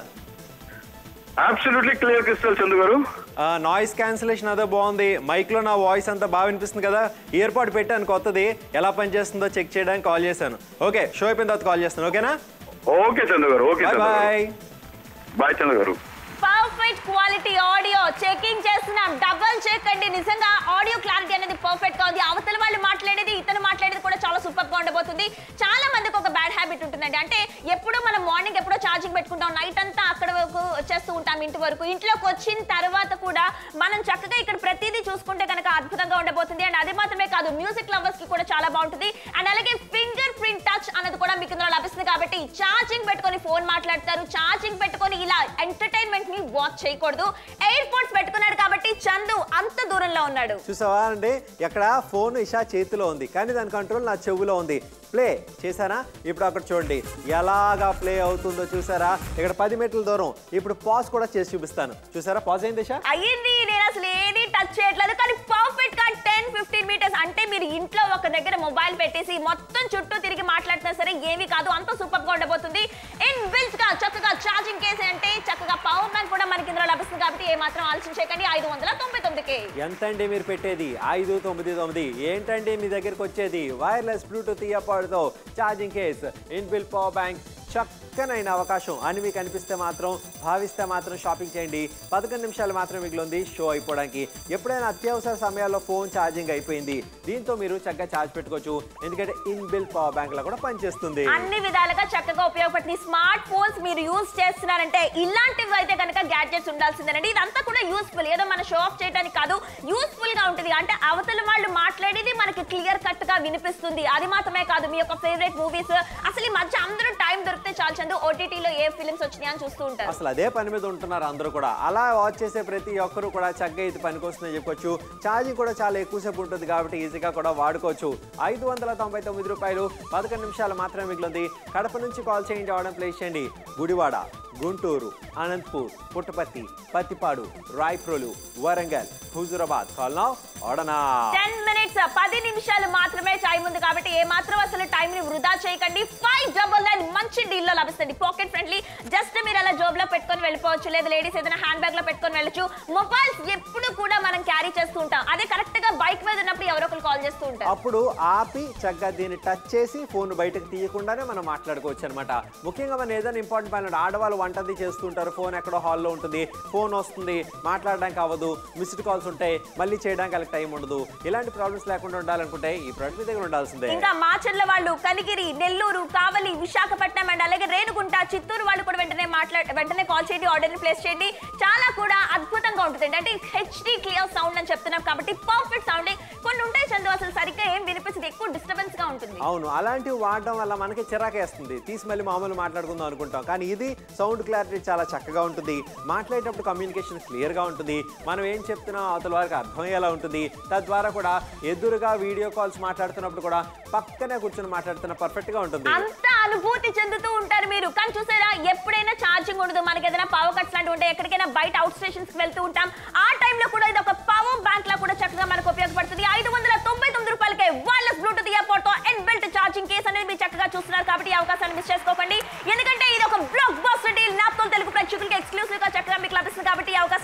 Speaker 4: అబ్సల్యూట్లీ క్లియర్ క్రిస్టల్ చందు గారు
Speaker 3: ఆ, నాయిస్ క్యాన్సిలేషన్ అదే బాగుంది మైక్లో నా వాయిస్ అంతా బాగా వినిపిస్తుంది కదా ఇయర్ పాడ్ పెట్టాను కొత్తది ఎలా పనిచేస్తుందో చెక్ చేయడానికి కాల్ చేశాను ఓకే షో అయిపోయిన తర్వాత కాల్ చేస్తాను ఓకేనా
Speaker 4: ఓకే చందు గారు ఓకే
Speaker 3: బాయ్
Speaker 4: చందు గారు
Speaker 3: bye
Speaker 4: bye Chandu garu
Speaker 2: perfect quality audio checking చేస్తున్నాం డబుల్ చెక్ అండి నిజంగా ఆడియో క్లారిటీ అనేది పర్ఫెక్ట్ గా ఉంది అవతల వాళ్ళు మాట్లాడేది ఇతను మాట్లాడేది కూడా చాలా సూపర్ గా ఉండబోతుంది చాలా మందికి ఒక బ్యాడ్ హ్యాబిట్ ఉంటుందండి అంటే ఎప్పుడు మనం మార్నింగ్ ఎప్పుడో ఛార్జింగ్ పెట్టుకుంటాం నైట్ అంతా అక్కడ వరకు వచ్చేస్తూ ఉంటాం ఇంటి వరకు ఇంట్లోకి వచ్చిన తర్వాత కూడా మనం చక్కగా ఇక్కడ ప్రతిదీ చూసుకుంటే కనుక అద్భుతంగా ఉండబోతుంది అండ్ అది మాత్రమే కాదు మ్యూజిక్ లవర్స్ కి కూడా చాలా బాగుంటుంది అండ్ అలాగే ఫింగర్ ప్రింట్ టచ్ అన్నది కూడా మీకు ఇందులో లభిస్తుంది కాబట్టి ఛార్జింగ్ పెట్టుకొని ఫోన్ మాట్లాడతారు ఛార్జింగ్ పెట్టుకొని ఇలా ఎంటర్టైన్మెంట్ ని వాచ్ చేయకూడదు ఎయిర్ పోర్ట్స్ పెట్టుకున్నాడు కాబట్టి చందు అంత దూరంలో ఉన్నాడు
Speaker 3: చూసావా అండి ఎక్కడ ఫోన్ ఇషా చేతిలో ఉంది కానీ దాని కంట్రోల్ నా చెవులో ఉంది ప్లే చేశానా ఇప్పుడు అక్కడ చూడండి ఎలాగా ప్లే అవుతుందో చూసారా ఇక్కడ పది మీటర్ల దూరం ఇప్పుడు పాజ్ కూడా చేసి చూపిస్తాను చూసారా పాజ్ అయింది ఇషా
Speaker 2: అయ్యింది నేను అసలు ఏది టచ్ చేయట్లేదు కానీ పర్ఫెక్ట్ గా టెన్ ఫిఫ్టీన్ మీటర్స్ అంటే మీరు ఇంట్లో ఒక దగ్గర మొబైల్ పెట్టేసి మొత్తం చుట్టూ తిరిగి మాట్లాడుతున్నా సరే ఏమీ కాదు అంత సూపర్ గా ఉండబోతుంది ఇన్ బిల్ట్ గా చక్కగా ఛార్జింగ్ కేసు అంటే చక్కగా పవర్ బ్యాంక్ కూడా మనకి ఇందులో లభిస్తుంది కాబట్టి ఏ మాత్రం ఆలోచన చేయకండి ఐదు వందల తొంభై తొమ్మిదికి
Speaker 3: ఎంత అండి మీరు పెట్టేది ఐదు తొమ్మిది తొమ్మిది ఏంటండి మీ దగ్గరికి వచ్చేది వైర్లెస్ బ్లూటూత్ ఇయర్పాడ్తో charging case inbuilt power bank చక్కనైన అవకాశం అని మీకు అనిపిస్తే మాత్రం భావిస్తే మాత్రం షాపింగ్ చేయండి పదకొండు నిమిషాలు మాత్రం మిగిలింది షో అయిపోవడానికి ఎప్పుడైనా అత్యవసర సమయాల్లో ఫోన్ ఛార్జింగ్ అయిపోయింది దీంతో మీరు చక్కగా ఛార్జ్ పెట్టుకోవచ్చు ఎందుకంటే ఇన్బిల్ పవర్ బ్యాంక్ లో కూడా పనిచేస్తుంది
Speaker 2: అన్ని విధాలుగా చక్కగా ఉపయోగపడుతుంది స్మార్ట్ ఫోన్స్ మీరు యూజ్ చేస్తున్నారంటే ఇలాంటివి అయితే కనుక గ్యాడ్జెట్స్ ఉండాల్సిందేనండి ఇదంతా కూడా యూస్ఫుల్ ఏదో మన షో ఆఫ్ చేయడానికి కాదు యూస్ఫుల్ గా ఉంటుంది అంటే అవతల వాళ్ళు మాట్లాడేది మనకి క్లియర్ కట్ గా వినిపిస్తుంది అది మాత్రమే కాదు మీ యొక్క ఫేవరెట్ మూవీస్ అసలు ఈ మధ్య అందరూ టైం దొరికితే చాలు చందు ఓటీటీలో ఏ ఫిల్మ్స్ వచ్చినాయి అని చూస్తూ ఉంటారు
Speaker 3: అసలు అదే పని మీద ఉంటున్నారు అందరూ కూడా అలా వాచ్ చేసే ప్రతి ఒక్కరు కూడా చక్కగా ఇది పనికొస్తుందని చెప్పొచ్చు ఛార్జింగ్ కూడా చాలా ఎక్కువసేపు ఉంటుంది కాబట్టి ఈజీగా కూడా వాడుకోవచ్చు ఐదు వందల తొంభై తొమ్మిది రూపాయలు పదకొండు నిమిషాలు మాత్రమే మిగిలింది కడప నుంచి కాల్ చేయండి అవడం ప్లేస్ చేయండి గుడివాడ గుంటూరు అనంతపూర్ పుట్టపర్తి పత్తిపాడు రాయప్రోలు వరంగల్ హుజురాబాద్ కాల్ నౌ ఆడనా
Speaker 2: టెన్ మినిట్స్ పది నిమిషాలు మాత్రమే టైం ఉంది కాబట్టి ఏ మాత్రం అసలు టైం ని వృధా చేయకండి ఫైవ్ డబల్ నైన్ మంచి డీల్ లో లభిస్తుంది పాకెట్ ఫ్రెండ్లీ జస్ట్ మీరు అలా జోబ్ లో పెట్టుకొని వెళ్ళిపోవచ్చు లేదా లేడీస్ ఏదైనా హ్యాండ్ బ్యాగ్ లో పెట్టుకొని వెళ్ళొచ్చు మొబైల్స్ ఎప్పుడు కూడా మనం క్యారీ చేస్తూ ఉంటాం అదే కరెక్ట్ గా బైక్ మీద ఉన్నప్పుడు ఎవరో ఒకరు కాల్ చేస్తూ ఉంటారు
Speaker 3: అప్పుడు ఆపి చక్కగా దీన్ని టచ్ చేసి ఫోన్ బయటకు తీయకుండానే మనం మాట్లాడుకోవచ్చు అనమాట ముఖ్యంగా మనం ఏదైనా ఇంపార్టెంట్ పని ఉంటే ఆడవాళ్ళు వంటది చేస్తుంటారు ఫోన్ ఎక్కడో హాల్లో ఉంటుంది ఫోన్ వస్తుంది మాట్లాడడానికి అవ్వదు మిస్డ్ కాల్స్ ఉంటాయి మళ్ళీ చేయడానికి వాళ్ళకి టైం ఉండదు ఇలాంటి ప్రాబ్లమ్స్ లేకుండా ఉండాలనుకుంటే ఈ ప్రోడక్ట్ మీ దగ్గర ఉండాల్సిందే
Speaker 2: ఇంకా మాచర్ల వాళ్ళు కనిగిరి నెల్లూరు కావలి విశాఖపట్నం అండ్ అలాగే రేణుగుంట చిత్తూరు వాళ్ళు కూడా వెంటనే మాట్లాడ వెంటనే కాల్ చేయండి ఆర్డర్ ప్లేస్ చేయండి చాలా కూడా అద్భుతంగా ఉంటుంది అంటే హెచ్డి క్లియర్ సౌండ్ అని చెప్తున్నాం కాబట్టి పర్ఫెక్ట్ సౌండ్ కొన్ని ఉంటాయి చందు అసలు సరిగ్గా ఏం వినిపిస్తుంది ఎక్కువ డిస్టర్బెన్స్ గా ఉంటుంది
Speaker 3: అవును అలాంటివి వాడడం వల్ల మనకి చిరాకేస్తుంది తీసి మళ్ళీ మామూలు మాట్లాడుకుందాం అనుకుంటాం కానీ ఇది సౌండ్ క్లారిటీ చాలా చక్కగా ఉంటుంది మాట్లాడేటప్పుడు కమ్యూనికేషన్ క్లియర్గా ఉంటుంది మనం ఏం చెప్తున్నాం అవతల వారికి అర్థమయ్యేలా ఉంటుంది తద్వారా కూడా ఎదురుగా వీడియో కాల్స్ మాట్లాడుతున్నప్పుడు కూడా పక్కనే కూర్చొని మాట్లాడుతున్న పర్ఫెక్ట్గా ఉంటుంది
Speaker 2: అంత అనుభూతి చెందుతూ ఉంటారు మీరు కానీ చూసారా ఎప్పుడైనా ఛార్జింగ్ ఉండదు మనకి ఏదైనా పవర్ కట్స్ లాంటివి ఉంటాయి ఎక్కడికైనా బయట అవుట్ స్టేషన్స్ కి వెళ్తూ ఉంటాం ఆ టైంలో కూడా ఇది ఒక పవర్ బ్యాంక్ లా కూడా చక్కగా మనకు ఉపయోగపడుతుంది ఐదు వందల తొంభై తొమ్మిది రూపాయలకే వైర్లెస్ బ్లూటూత్ ఇయర్పోర్ట్ తో ఎన్ బెల్ట్ ఛార్జింగ్ కేస్ అనేది మీరు చక్కగా చూస్తున్నారు కాబట్టి ఈ అవకాశాన్ని మిస్ చేసుకోకండి ఎందుకంటే ఇది ఒక బ్లాక్ బాస్టర్ డీల్ నాప్తో తెలుగు ప్రేక్షకులకి ఎక్స్క్లూసివ్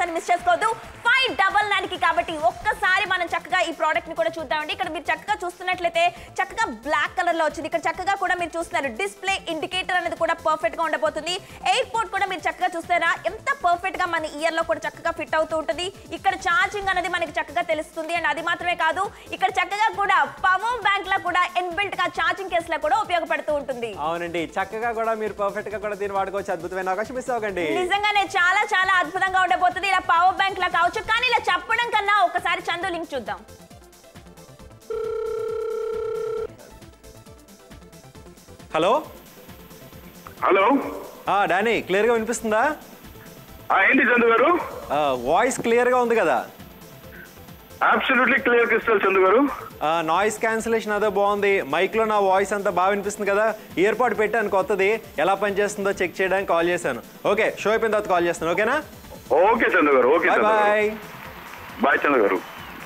Speaker 2: అవకాశాన్ని మిస్ చేసుకోవద్దు ఫైవ్ డబల్ నైన్ కి కాబట్టి ఒక్కసారి మనం చక్కగా ఈ ప్రోడక్ట్ ని కూడా చూద్దామండి ఇక్కడ మీరు చక్కగా చూస్తున్నట్లయితే చక్కగా బ్లాక్ కలర్ లో వచ్చింది ఇక్కడ చక్కగా కూడా మీరు చూస్తున్నారు డిస్ప్లే ఇండికేటర్ అనేది కూడా పర్ఫెక్ట్ గా ఉండబోతుంది ఎయిర్పోర్ట్ కూడా మీరు చక్కగా చూస్తారా ఎంత పర్ఫెక్ట్ గా మన ఇయర్ లో కూడా చక్కగా ఫిట్ అవుతూ ఉంటుంది ఇక్కడ ఛార్జింగ్ అనేది మనకి చక్కగా తెలుస్తుంది అండ్ అది మాత్రమే కాదు ఇక్కడ చక్కగా కూడా పవర్ బ్యాంక్ లా కూడా ఇన్బిల్ట్ గా ఛార్జింగ్ కేస్ లో కూడా ఉపయోగపడుతూ ఉంటుంది
Speaker 3: అవునండి చక్కగా కూడా మీరు పర్ఫెక్ట్ గా కూడా దీన్ని వాడుకోవచ్చు అద్భుతమైన అవకాశం మిస్ అవ్వకండి
Speaker 2: నిజంగానే చాలా చాలా అద్భుతంగా ఉండబోతుంది ఇలా పవర్ బ్యాంక్ లా కావచ్చు కానీ ఇలా చెప్పడం కన్నా ఒకసారి చందు లింక్ చూద్దాం
Speaker 3: హలో
Speaker 4: హలో
Speaker 3: ఆ, డానీ క్లియర్గా వినిపిస్తుందా
Speaker 4: ఆ, ఏంటి చందు గారు
Speaker 3: ఆ, వాయిస్ క్లియర్గా ఉంది కదా
Speaker 4: అబ్సల్యూట్లీ క్లియర్ క్రిస్టల్ చందు గారు
Speaker 3: ఆ, నాయిస్ క్యాన్సిలేషన్ అదే బాగుంది మైక్లో నా వాయిస్ అంతా బాగా వినిపిస్తుంది కదా ఇయర్ పాడ్ పెట్టాను కొత్తది ఎలా పనిచేస్తుందో చెక్ చేయడానికి కాల్ చేశాను ఓకే షో అయిపోయిన తర్వాత కాల్ చేస్తాను ఓకేనా
Speaker 4: ఓకే చందు గారు ఓకే
Speaker 3: బాయ్
Speaker 4: చందు గారు
Speaker 3: bye
Speaker 4: bye Chandu garu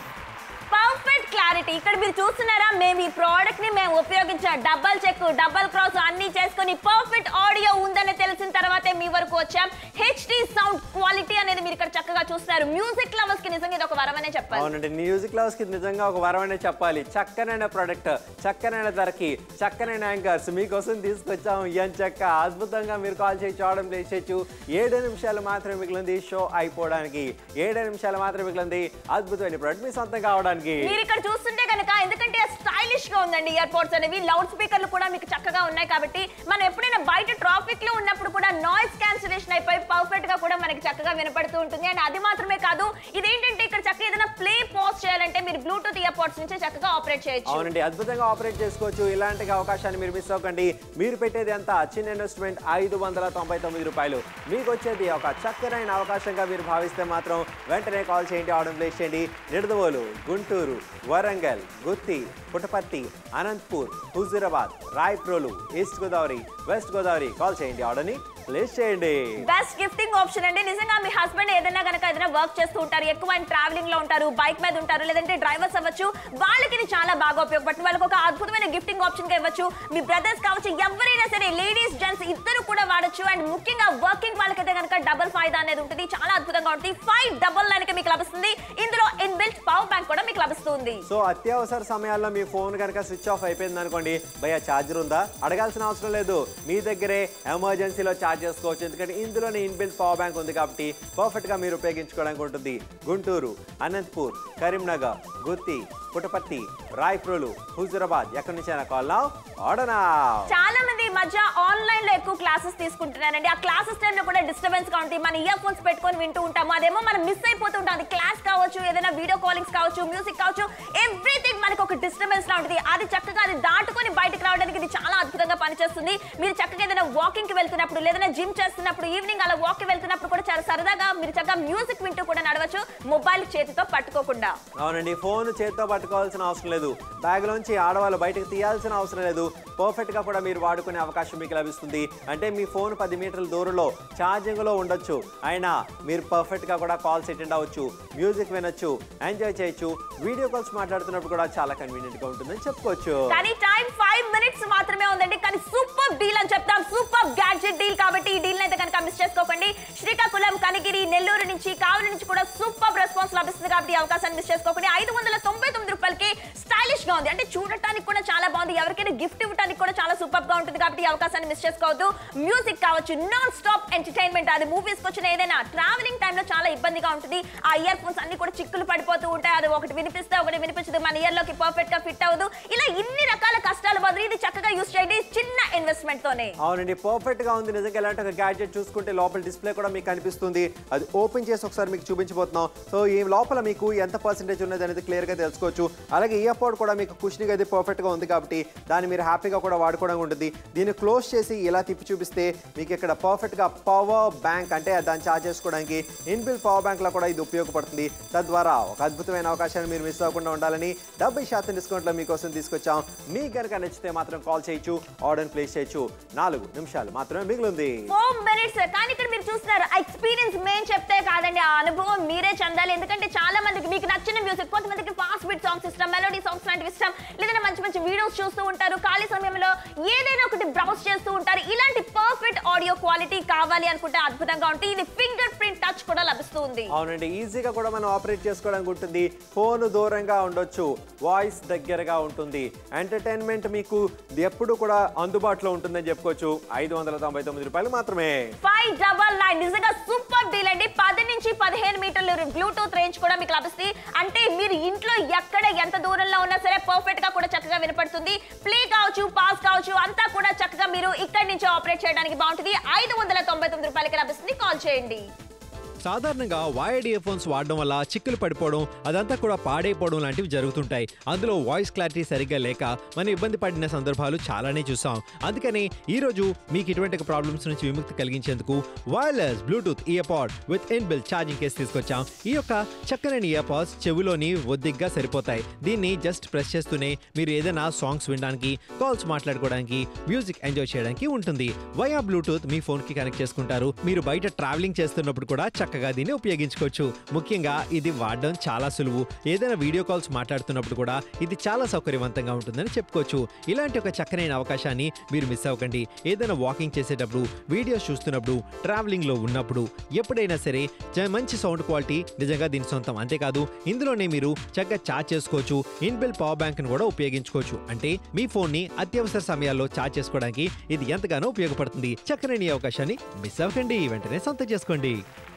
Speaker 2: perfect clarity ఇక్కడ మీరు చూస్తున్నారా మేము ఈ ప్రోడక్ట్ ని మేము ఉపయోగించాం డబల్ చెక్ డబల్ క్రాస్ అన్ని చేసుకొని పర్ఫెక్ట్ ఆడియో ఉందని తెలిసిన తర్వాతే మీ వరకు వచ్చాం హెచ్డి సౌండ్ క్వాలిటీ అనేది మీరు ఇక్కడ చక్కగా చూస్తున్నారు మ్యూజిక్ లవర్స్ కి నిజంగా ఇది ఒక వరమనే చెప్పాలి
Speaker 3: అవునండి మ్యూజిక్ లవర్స్ కి నిజంగా ఒక వరమనే చెప్పాలి చక్కనైన ప్రోడక్ట్ చక్కనైన ధరకి చక్కనైన యాంకర్స్ మీకోసం తీసుకొచ్చాము ఏం చక్క అద్భుతంగా మీరు కాల్ చేయొచ్చు ఆర్డర్ ప్లేస్ చేయొచ్చు ఏడు నిమిషాలు మాత్రమే మిగిలింది షో అయిపోవడానికి ఏడు నిమిషాలు మాత్రమే మిగిలింది అద్భుతమైన ప్రోడక్ట్ మీ సొంతం కావడానికి
Speaker 2: మీరు ఇక్కడ చూస్తుంటే కనుక ఎందుకంటే స్టైలిష్ గా ఉందండి ఇయర్ పోర్ట్స్ అనేవి లౌడ్ స్పీకర్లు కూడా మీకు చక్కగా ఉన్నాయి కాబట్టి మనం ఎప్పుడైనా బయట ట్రాఫిక్ లో ఉన్నప్పుడు కూడా నాయిస్ క్యాన్సిలేషన్ అయిపోయి పర్ఫెక్ట్ గా కూడా మనకి చక్కగా వినపడుతూ ఉంటుంది అండ్ అది మాత్రమే కాదు ఇదేంటంటే ఇక్కడ చక్కగా ఏదైనా ప్లే పాజ్ చేయాలంటే మీరు బ్లూటూత్ ఇయర్ పోర్ట్స్ నుంచి చక్కగా ఆపరేట్ చేయొచ్చు
Speaker 3: అవునండి అద్భుతంగా ఆపరేట్ చేసుకోవచ్చు ఇలాంటి అవకాశాన్ని మీరు మిస్ అవ్వకండి మీరు పెట్టేది ఎంత చిన్న ఇన్వెస్ట్మెంట్ ఐదు వందల తొంభై తొమ్మిది రూపాయలు మీకు వచ్చేది ఒక చక్కనైన అవకాశంగా మీరు భావిస్తే మాత్రం వెంటనే కాల్ చేయండి ఆర్డర్ ప్లేస్ చేయండి Nidadavolu Guntur Warangal Gooty Puttaparthi Anantapur Huzurabad Rayaprolu east Godavari west Godavari call చేయండి ఆర్డర్ని ప్లేస్ చేయండి
Speaker 2: బెస్ట్ గిఫ్టింగ్ ఆప్షన్ అండి నిజంగా మీ హస్బెండ్ ఏదైనా కనుక ఏదైనా వర్క్ చేస్తూ ఉంటారు ఎక్కువ ట్రావెలింగ్ లో ఉంటారు బైక్ మీద ఉంటారు లేదంటే డ్రైవర్స్ అవ్వచ్చు వాళ్ళకి ఇది చాలా బాగా ఉపయోగపడుతుంది వాళ్ళకి ఒక అద్భుతమైన గిఫ్టింగ్ ఆప్షన్ గా ఇవ్వచ్చు మీ బ్రదర్స్ కావచ్చు ఎవరైనా సరే లేడీస్ జెంట్స్ ఇద్దరు కూడా వాడచ్చు అండ్ ముఖ్యంగా వర్కింగ్ వాళ్ళకైతే కనుక డబుల్ ఫైదా అనేది ఉంటుంది చాలా అద్భుతంగా ఉంటుంది ఫైవ్ డబుల్ నైన్ కి మీకు లభిస్తుంది ఇందులో ఇన్బిల్ట్ పవర్ బ్యాంక్ కూడా మీకు లభిస్తుంది
Speaker 3: సో అత్యవసర సమయాల్లో మీ ఫోన్ కనుక స్విచ్ ఆఫ్ అయిపోయింది అనుకోండి భయ ఛార్జర్ ఉందా అడగాల్సిన అవసరం లేదు మీ దగ్గరే ఎమర్జెన్సీలో ఛార్జ్ చేసుకోవచ్చు ఎందుకంటే ఇందులోనే ఇన్బిల్ట్ పవర్ బ్యాంక్ ఉంది కాబట్టి పర్ఫెక్ట్ గా మీరు ఉపయోగించుకోవడానికి ఉంటుంది గుంటూరు అనంతపూర్ కరీంనగర్ గుత్తి పుట్టపర్తి రాయప్రోలు హుజూరాబాద్ ఎక్కడి నుంచైనా కాల్ ఆర్డర్
Speaker 2: చాలా మంది ఈ మధ్య ఆన్లైన్ లో ఎక్కువ క్లాసెస్ తీసుకుంటున్నారండి ఆ క్లాసెస్ టైంలో కూడా డిస్టర్బెన్స్ గా ఉంటుంది మన ఇయర్ ఫోన్స్ పెట్టుకొని వింటూ ఉంటాము అదేమో మనం మిస్ అయిపోతూ ఉంటాం అది క్లాస్ కావచ్చు ఏదైనా వీడియో కాలింగ్స్ కావచ్చు మ్యూజిక్ కావచ్చు ఎవ్రీథింగ్ మనకి ఒక డిస్టర్బెన్స్ లా ఉంటుంది అది చక్కగా అది దాటుకొని బయటకు రావడానికి ఇది చాలా అద్భుతంగా పనిచేస్తుంది మీరు చక్కగా ఏదైనా వాకింగ్ కి వెళ్తున్నప్పుడు లేదైనా జిమ్ చేస్తున్నప్పుడు ఈవినింగ్ అలా వాక్ కి వెళ్తున్నప్పుడు కూడా చాలా సరదాగా మీరు చక్కగా మ్యూజిక్ వింటూ కూడా నడవచ్చు మొబైల్ చేతితో పట్టుకోకుండా
Speaker 3: అవునండి ఫోన్ చేతితో పట్టుకోవాల్సిన అవసరం లేదు బ్యాగ్ లోంచి ఆడవాళ్ళు బయటకు తీయాల్సిన అవసరం లేదు పర్ఫెక్ట్ గా కూడా మీరు వాడుకునే అవకాశం మీకు లభిస్తుంది అంటే మీ ఫోన్ పది మీటర్ల దూరంలో ఛార్జింగ్ లో ఉండొచ్చు అయినా మీరు పర్ఫెక్ట్ గా కూడా కాల్స్ అటెండ్ అవ్వచ్చు మ్యూజిక్ వినొచ్చు ఎంజాయ్ చేయొచ్చు వీడియో కాల్స్ మాట్లాడుతున్నప్పుడు కూడా చాలా కన్వీనియంట్ గా ఉంటుందని చెప్పుకోవచ్చు
Speaker 2: కానీ టైం ఫైవ్ మినిట్స్ మాత్రమే ఉందండి కానీ సూపర్ డీల్ అని చెప్తాం సూపర్ గ్యాడ్జెట్ డీల్ కాబట్టి ఈ డీల్ అయితే కనుక మిస్ చేసుకోకండి శ్రీకాకుళం కనిగిరి నెల్లూరు నుంచి కావలి నుంచి కూడా సూపర్ రెస్పాన్స్ లభిస్తుంది కాబట్టి ఈ అవకాశాన్ని మిస్ చేసుకోకండి ఐదు వందల తొంభై తొమ్మిది రూపాయలకి స్టైలిష్ గా ఉంది అంటే చూడటానికి కూడా చాలా బాగుంది ఎవరికైనా గిఫ్ట్ ఇవ్వడానికి కూడా చాలా సూపర్ గా ఉంటుంది కాబట్టి ఈ అవకాశాన్ని మిస్ చేసుకోవద్దు మ్యూజిక్ కావచ్చు నాన్ స్టాప్ ఎంటర్టైన్మెంట్ అది మూవీస్ వచ్చిన ఏదైనా ట్రావెలింగ్ టైంలో చాలా ఇబ్బందిగా ఉంటుంది ఆ ఇయర్ ఫోన్స్ అన్ని కూడా చిక్కులు పడిపోతూ ఉంటాయి అది ఒకటి వినిపిస్తే ఒకటి వినిపించదు మన ఇయర్ లోకి పర్ఫెక్ట్ గా ఫిట్ అవ్వదు ఇలా ఇన్ని రకాల కష్టాలు బదులు ఇది చక్కగా యూస్ చేయండి చిన్న ఇన్వెస్ట్మెంట్ తోనే
Speaker 3: అవునండి పర్ఫెక్ట్ గా ఉంది నిజంగా ఇలాంటి ఒక గ్యాడ్జెట్ చూసుకుంటే లోపల డిస్ప్లే కూడా మీకు కనిపిస్తుంది అది ఓపెన్ చేసి ఒకసారి మీకు చూపించబోతున్నాం సో ఈ లోపల మీకు ఎంత పర్సెంటేజ్ ఉన్నది అనేది క్లియర్ గా తెలుసుకోవచ్చు అలాగే ఇయర్ పోడ్ కూడా మీకు కుషనింగ్ అయితే పర్ఫెక్ట్ గా ఉంది కాబట్టి దాన్ని మీరు హ్యాపీగా కూడా వాడుకోవడం ఉంటుంది దీన్ని క్లోజ్ చేసి ఇలా తిప్పి చూపిస్తే మీకు ఇక్కడ పర్ఫెక్ట్ గా పవర్ బ్యాంక్ అంటే దాన్ని ఛార్జ్ చేసుకోవడానికి ఇన్బిల్ పవర్ బ్యాంక్ లో కూడా ఇది ఉపయోగపడుతుంది తద్వారా ఒక అద్భుతమైన అవకాశాన్ని మీరు మిస్ అవ్వకుండా ఉండాలని డెబ్బై శాతం డిస్కౌంట్ లో మీకోసం తీసుకొచ్చాం మీకు కనుక నచ్చితే మాత్రం కాల్ చేయొచ్చు ఆర్డర్ ప్లేస్ చేయొచ్చు నాలుగు నిమిషాలు మాత్రమే మిగిలింది
Speaker 2: ఫోర్ మినిట్స్ మినిట్స్ కానీ ఇక్కడ మీరు చూస్తున్నారు ఆ ఎక్స్పీరియన్స్ మేము చెప్తే కాదండి ఆ అనుభవం మీరే చెందాలి ఎందుకంటే చాలా మందికి మీకు నచ్చిన మ్యూజిక్ కొంతమందికి ఫాస్ట్ బీట్ సాంగ్స్ ఇష్టం మెలోడీ సాంగ్స్ లాంటివి ఇష్టం లేదంటే మంచి మంచి వీడియోస్ చూస్తూ ఉంటారు ఖాళీ సమయంలో ఏదైనా ఒకటి బ్రౌజ్ చేస్తూ ఉంటారు ఇలాంటి పర్ఫెక్ట్ ఆడియో క్వాలిటీ కావాలి అనుకుంటే అద్భుతంగా ఉంటుంది ఇది ఫింగర్ ప్రింట్ టచ్ కూడా లభిస్తుంది
Speaker 3: అవునండి ఈజీగా కూడా మనం ఆపరేట్ చేసుకోవడానికి ఉంటుంది ఫోన్ దూరంగా ఉండొచ్చు వాయిస్ దగ్గరగా ఉంటుంది ఎంటర్టైన్మెంట్ మీకు ఎప్పుడు కూడా అందుబాటులో ఉంటుందని చెప్పుకోవచ్చు ఐదు వందల తొంభై తొమ్మిది రూపాయలు మాత్రమే
Speaker 2: ఫైవ్ డబల్ నైన్ నిజంగా సూపర్ డీల్ అండి పది నుంచి పదిహేను మీటర్లు బ్లూటూత్ రేంజ్ కూడా మీకు లభిస్తుంది అంటే మీరు ఇంట్లో ఎక్కడ ఎంత దూరంలో ఉన్నా సరే పర్ఫెక్ట్ గా కూడా చక్కగా వినపడుతుంది ప్లే కావచ్చు పాస్ కావచ్చు అంతా కూడా చక్కగా మీరు ఇక్కడి నుంచి ఆపరేట్ చేయడానికి బాగుంటుంది ఐదు వందల తొంభై తొమ్మిది రూపాయలకి లభిస్తుంది కాల్ చేయండి
Speaker 1: సాధారణంగా వైర్డ్ ఇయర్ ఫోన్స్ వాడడం వల్ల చిక్కులు పడిపోవడం అదంతా కూడా పాడైపోవడం లాంటివి జరుగుతుంటాయి అందులో వాయిస్ క్లారిటీ సరిగ్గా లేక మనం ఇబ్బంది పడిన సందర్భాలు చాలానే చూసాం అందుకని ఈ రోజు మీకు ఇటువంటి ప్రాబ్లమ్స్ నుంచి విముక్తి కలిగించేందుకు wireless Bluetooth ear pod with inbuilt charging case తీసుకొచ్చాం ఈ యొక్క చక్కని ఇయర్ పాడ్స్ చెవిలోని ఒద్దిగ్గా సరిపోతాయి దీన్ని జస్ట్ ప్రెస్ చేస్తూనే మీరు ఏదైనా సాంగ్స్ వినడానికి కాల్స్ మాట్లాడుకోవడానికి మ్యూజిక్ ఎంజాయ్ చేయడానికి ఉంటుంది వయా బ్లూటూత్ మీ ఫోన్ కి కనెక్ట్ చేసుకుంటారు మీరు బయట ట్రావెలింగ్ చేస్తున్నప్పుడు కూడా చక్కగా దీన్ని ఉపయోగించుకోవచ్చు ముఖ్యంగా ఇది వాడడం చాలా సులువు ఏదైనా వీడియో కాల్స్ మాట్లాడుతున్నప్పుడు కూడా ఇది చాలా సౌకర్యవంతంగా ఉంటుందని చెప్పుకోవచ్చు ఇలాంటి ఒక చక్కనైన అవకాశాన్ని మీరు మిస్ అవ్వకండి ఏదైనా వాకింగ్ చేసేటప్పుడు వీడియోస్ చూస్తున్నప్పుడు ట్రావెలింగ్ లో ఉన్నప్పుడు ఎప్పుడైనా సరే చ- మంచి సౌండ్ క్వాలిటీ నిజంగా దీని సొంతం అంతేకాదు ఇందులోనే మీరు చక్కగా చార్జ్ చేసుకోవచ్చు ఇన్బిల్ పవర్ బ్యాంక్ ను కూడా ఉపయోగించుకోవచ్చు అంటే మీ ఫోన్ ని అత్యవసర సమయాల్లో చార్జ్ చేసుకోవడానికి ఇది ఎంతగానో ఉపయోగపడుతుంది చక్కనైన ఈ అవకాశాన్ని మిస్ అవ్వకండి వెంటనే సొంతం చేసుకోండి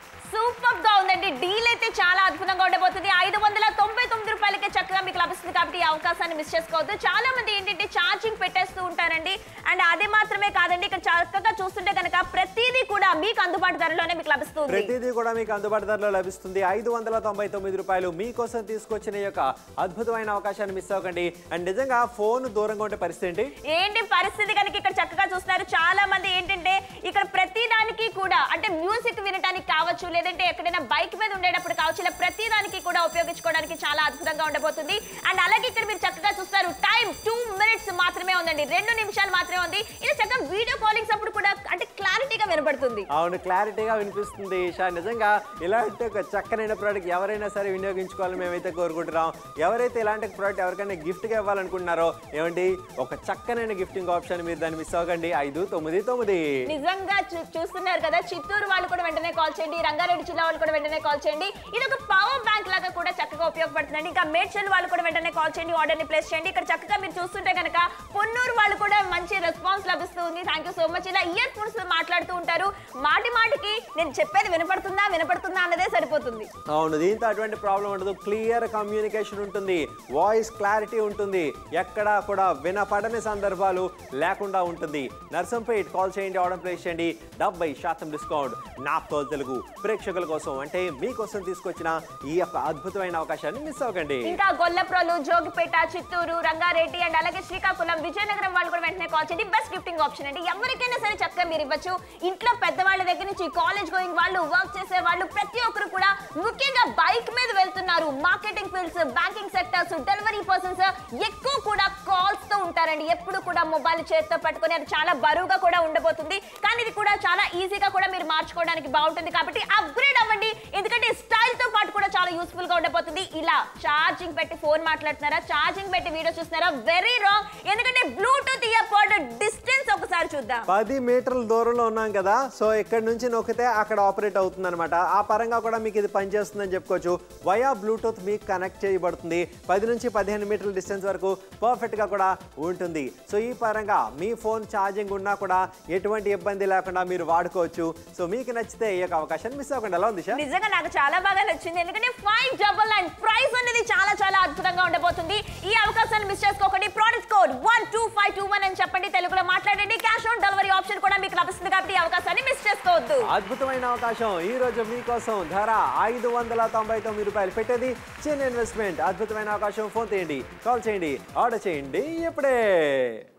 Speaker 2: సూపర్ గా ఉందండి డీల్ అయితే చాలా అద్భుతంగా ఉండబోతుంది ఐదు వందల తొంభై తొమ్మిది రూపాయలకే చక్కగా మీకు లభిస్తుంది కాబట్టి ఈ అవకాశాన్ని మిస్ చేసుకోవద్దు చాలా మంది ఏంటంటే ఛార్జింగ్ పెట్టేస్తూ ఉంటారండి అండ్ అది మాత్రమే కాదండి ఇక్కడ చక్కగా చూస్తుంటే కనుక ప్రతిదీ కూడా మీకు అందుబాటు ధరలోనే మీకు లభిస్తుంది
Speaker 3: ప్రతిదీ కూడా మీకు అందుబాటు ధరలో లభిస్తుంది ఐదు వందల తొంభై తొమ్మిది రూపాయలు మీకోసం తీసుకొచ్చిన ఈ యొక్క అద్భుతమైన అవకాశాన్ని మిస్ అవ్వకండి అండ్ నిజంగా ఫోన్ దూరంగా ఉండే పరిస్థితి ఏంటి
Speaker 2: ఏంటి పరిస్థితి కనుక ఇక్కడ చక్కగా చూస్తున్నారు చాలా మంది ఏంటంటే ఇక్కడ ప్రతి దానికి కూడా అంటే మ్యూజిక్ వినడానికి కావచ్చు లేదంటే ఎక్కడైనా బైక్ మీద ఉండేటప్పుడు కావచ్చు ఇలా ప్రతి దానికి కూడా ఉపయోగించుకోవడానికి చాలా అద్భుతంగా ఉండబోతుంది అండ్ అలాగే ఇక్కడ మీరు చక్కగా చూస్తారు టైం టూ మినిట్స్ మాత్రమే ఉందండి రెండు నిమిషాలు మాత్రమే ఉంది ఇది చక్కగా వీడియో కాలింగ్స్ అప్పుడు కూడా అంటే క్లారిటీగా వినపడుతుంది
Speaker 3: అవును క్లారిటీగా వినిపిస్తుంది ఈషా నిజంగా ఇలాంటి ఒక చక్కనైన ప్రోడక్ట్ ఎవరైనా సరే వినియోగించుకోవాలని మేమైతే కోరుకుంటున్నాం ఎవరైతే ఇలాంటి ప్రోడక్ట్ ఎవరికైనా గిఫ్ట్గా ఇవ్వాలనుకుంటున్నారో ఏమండి ఒక చక్కనైన గిఫ్టింగ్ ఆప్షన్ మీరు దాన్ని మిస్ అవ్వకండి ఐదు తొమ్మిది తొమ్మిది
Speaker 2: నిజంగా చూ- చూస్తున్నారు కదా చిత్తూరు వాళ్ళు కూడా వెంటనే కాల్ చేయండి రంగారెడ్డి జిల్లా వాళ్ళు కూడా వెంటనే కాల్ చేయండి ఇది ఒక పవర్ బ్యాంక్ లాగా కూడా చక్కగా ఉపయోగపడుతుందండి ఇంకా మేడ్చల్ వాళ్ళు కూడా వెంటనే కాల్ చేయండి ఆర్డర్ ని ప్లేస్ చేయండి ఇక్కడ చక్కగా మీరు చూస్తుంటే కనుక పొన్నూరు వాళ్ళు కూడా మంచి రెస్పాన్స్ లభిస్తుంది థ్యాంక్ యూ సో మచ్ ఇలా ఇయర్ ఫోన్స్ మాట్లాడుతూ ఉంటారు మాటి మాటికి నేను చెప్పేది వినపడుతుందా వినపడుతుందా అన్నదే సరిపోతుంది
Speaker 3: అవును దీంతో అటువంటి ప్రాబ్లం ఉండదు క్లియర్ కమ్యూనికేషన్ ఉంటుంది వాయిస్ క్లారిటీ ఉంటుంది ఎక్కడా కూడా వినపడని సందర్భాలు లేకుండా ఉంటుంది నర్సంపేట్ కాల్ చేయండి ఆర్డర్ ప్లేస్ చేయండి డెబ్బై శాతం డిస్కౌంట్ నాప్తో తెలుగు ప్రేక్షకుల కోసం అంటే మీకోసం తీసుకొచ్చిన ఈ యొక్క అద్భుతమైన అవకాశాన్ని మిస్ అవ్వకండి
Speaker 2: ఇంకా గొల్లప్రోలు జోగిపేట చిత్తూరు రంగారెడ్డి అండ్ అలాగే శ్రీకాకుళం విజయనగరం వాళ్ళు కూడా వెంటనే కాల్ చేయండి బెస్ట్ గిఫ్టింగ్ ఆప్షన్ అండి ఎవరికైనా సరే చక్కగా మీరు ఇవ్వచ్చు ఇంట్లో పెద్దవాళ్ళ దగ్గర నుంచి కాలేజ్ గోయింగ్ వాళ్ళు వర్క్ చేసే వాళ్ళు ప్రతి ఒక్కరు కూడా ముఖ్యంగా బైక్ మీద వెళ్తున్నారు marketing fields banking sectors delivery persons ఎక్కువ కూడా కాల్స్ తో ఉంటారండి ఎప్పుడు కూడా మొబైల్ చేతితో పట్టుకొని అది చాలా బరువుగా కూడా ఉండబోతుంది కానీ ఇది కూడా చాలా ఈజీగా కూడా మీరు మార్చుకోవడానికి బాగుంటుంది కాబట్టి అప్గ్రేడ్ అవ్వండి ఎందుకంటే స్టైల్ తో పాటు కూడా చాలా యూస్ఫుల్ గా ఉండబోతుంది ఇలా ఛార్జింగ్ పెట్టి ఫోన్ మాట్లాడుతున్నారా ఛార్జింగ్ పెట్టి వీడియో చూస్తున్నారా వెరీ రాంగ్ ఎందుకంటే బ్లూటూత్ ఇయర్ పాడ్ డిస్టెన్స్ ఒకసారి చూద్దాం
Speaker 3: పది మీటర్ల దూరంలో ఉన్నాం కదా సో ఇక్కడ నుంచి నొక్కితే అక్కడ ఆపరేట్ అవుతుంది అనమాట ఆ పరంగా కూడా మీకు ఇది పనిచేస్తుందని చెప్పుకోవచ్చు వయా బ్లూటూత్ మీకు కనెక్ట్ చేయబడుతుంది పది నుంచి పదిహేను మీటర్ల డిస్టెన్స్ వరకు పర్ఫెక్ట్ గా కూడా ఉంటుంది సో ఈ పరంగా మీ ఫోన్ ఛార్జింగ్ ఉన్నా కూడా ఎటువంటి ఇబ్బంది లేకుండా మీరు వాడుకోవచ్చు సో మీకు నచ్చితే ఈ యొక్క అవకాశాన్ని మిస్ అవ్వకుండా ఎలా ఉంది షా
Speaker 2: నిజంగా నాకు చాలా బాగా నచ్చింది ఎందుకంటే ఫైవ్ డబల్ నైన్ ప్రైస్ అనేది చాలా చాలా అద్భుతంగా ఉండబోతుంది ఈ అవకాశాన్ని మిస్ చేసుకోకండి product code one two five two one అని చెప్పండి తెలుగులో మాట్లాడండి క్యాష్ ఆన్ డెలివరీ ఆప్షన్ కూడా మీకు లభిస్తుంది కాబట్టి ఈ అవకాశాన్ని మిస్ చేసుకోవద్దు
Speaker 3: అద్భుతమైన అవకాశం ఈ రోజు మీకోసం ధర ఐదు వందల తొంభై తొమ్మిది రూపాయలు పెట్టేది చిన్న ఇన్వెస్ట్మెంట్ అద్భుతమైన అవకాశం ఫోన్ చేయండి కాల్ చేయండి ఆర్డర్ చేయండి ఇప్పుడే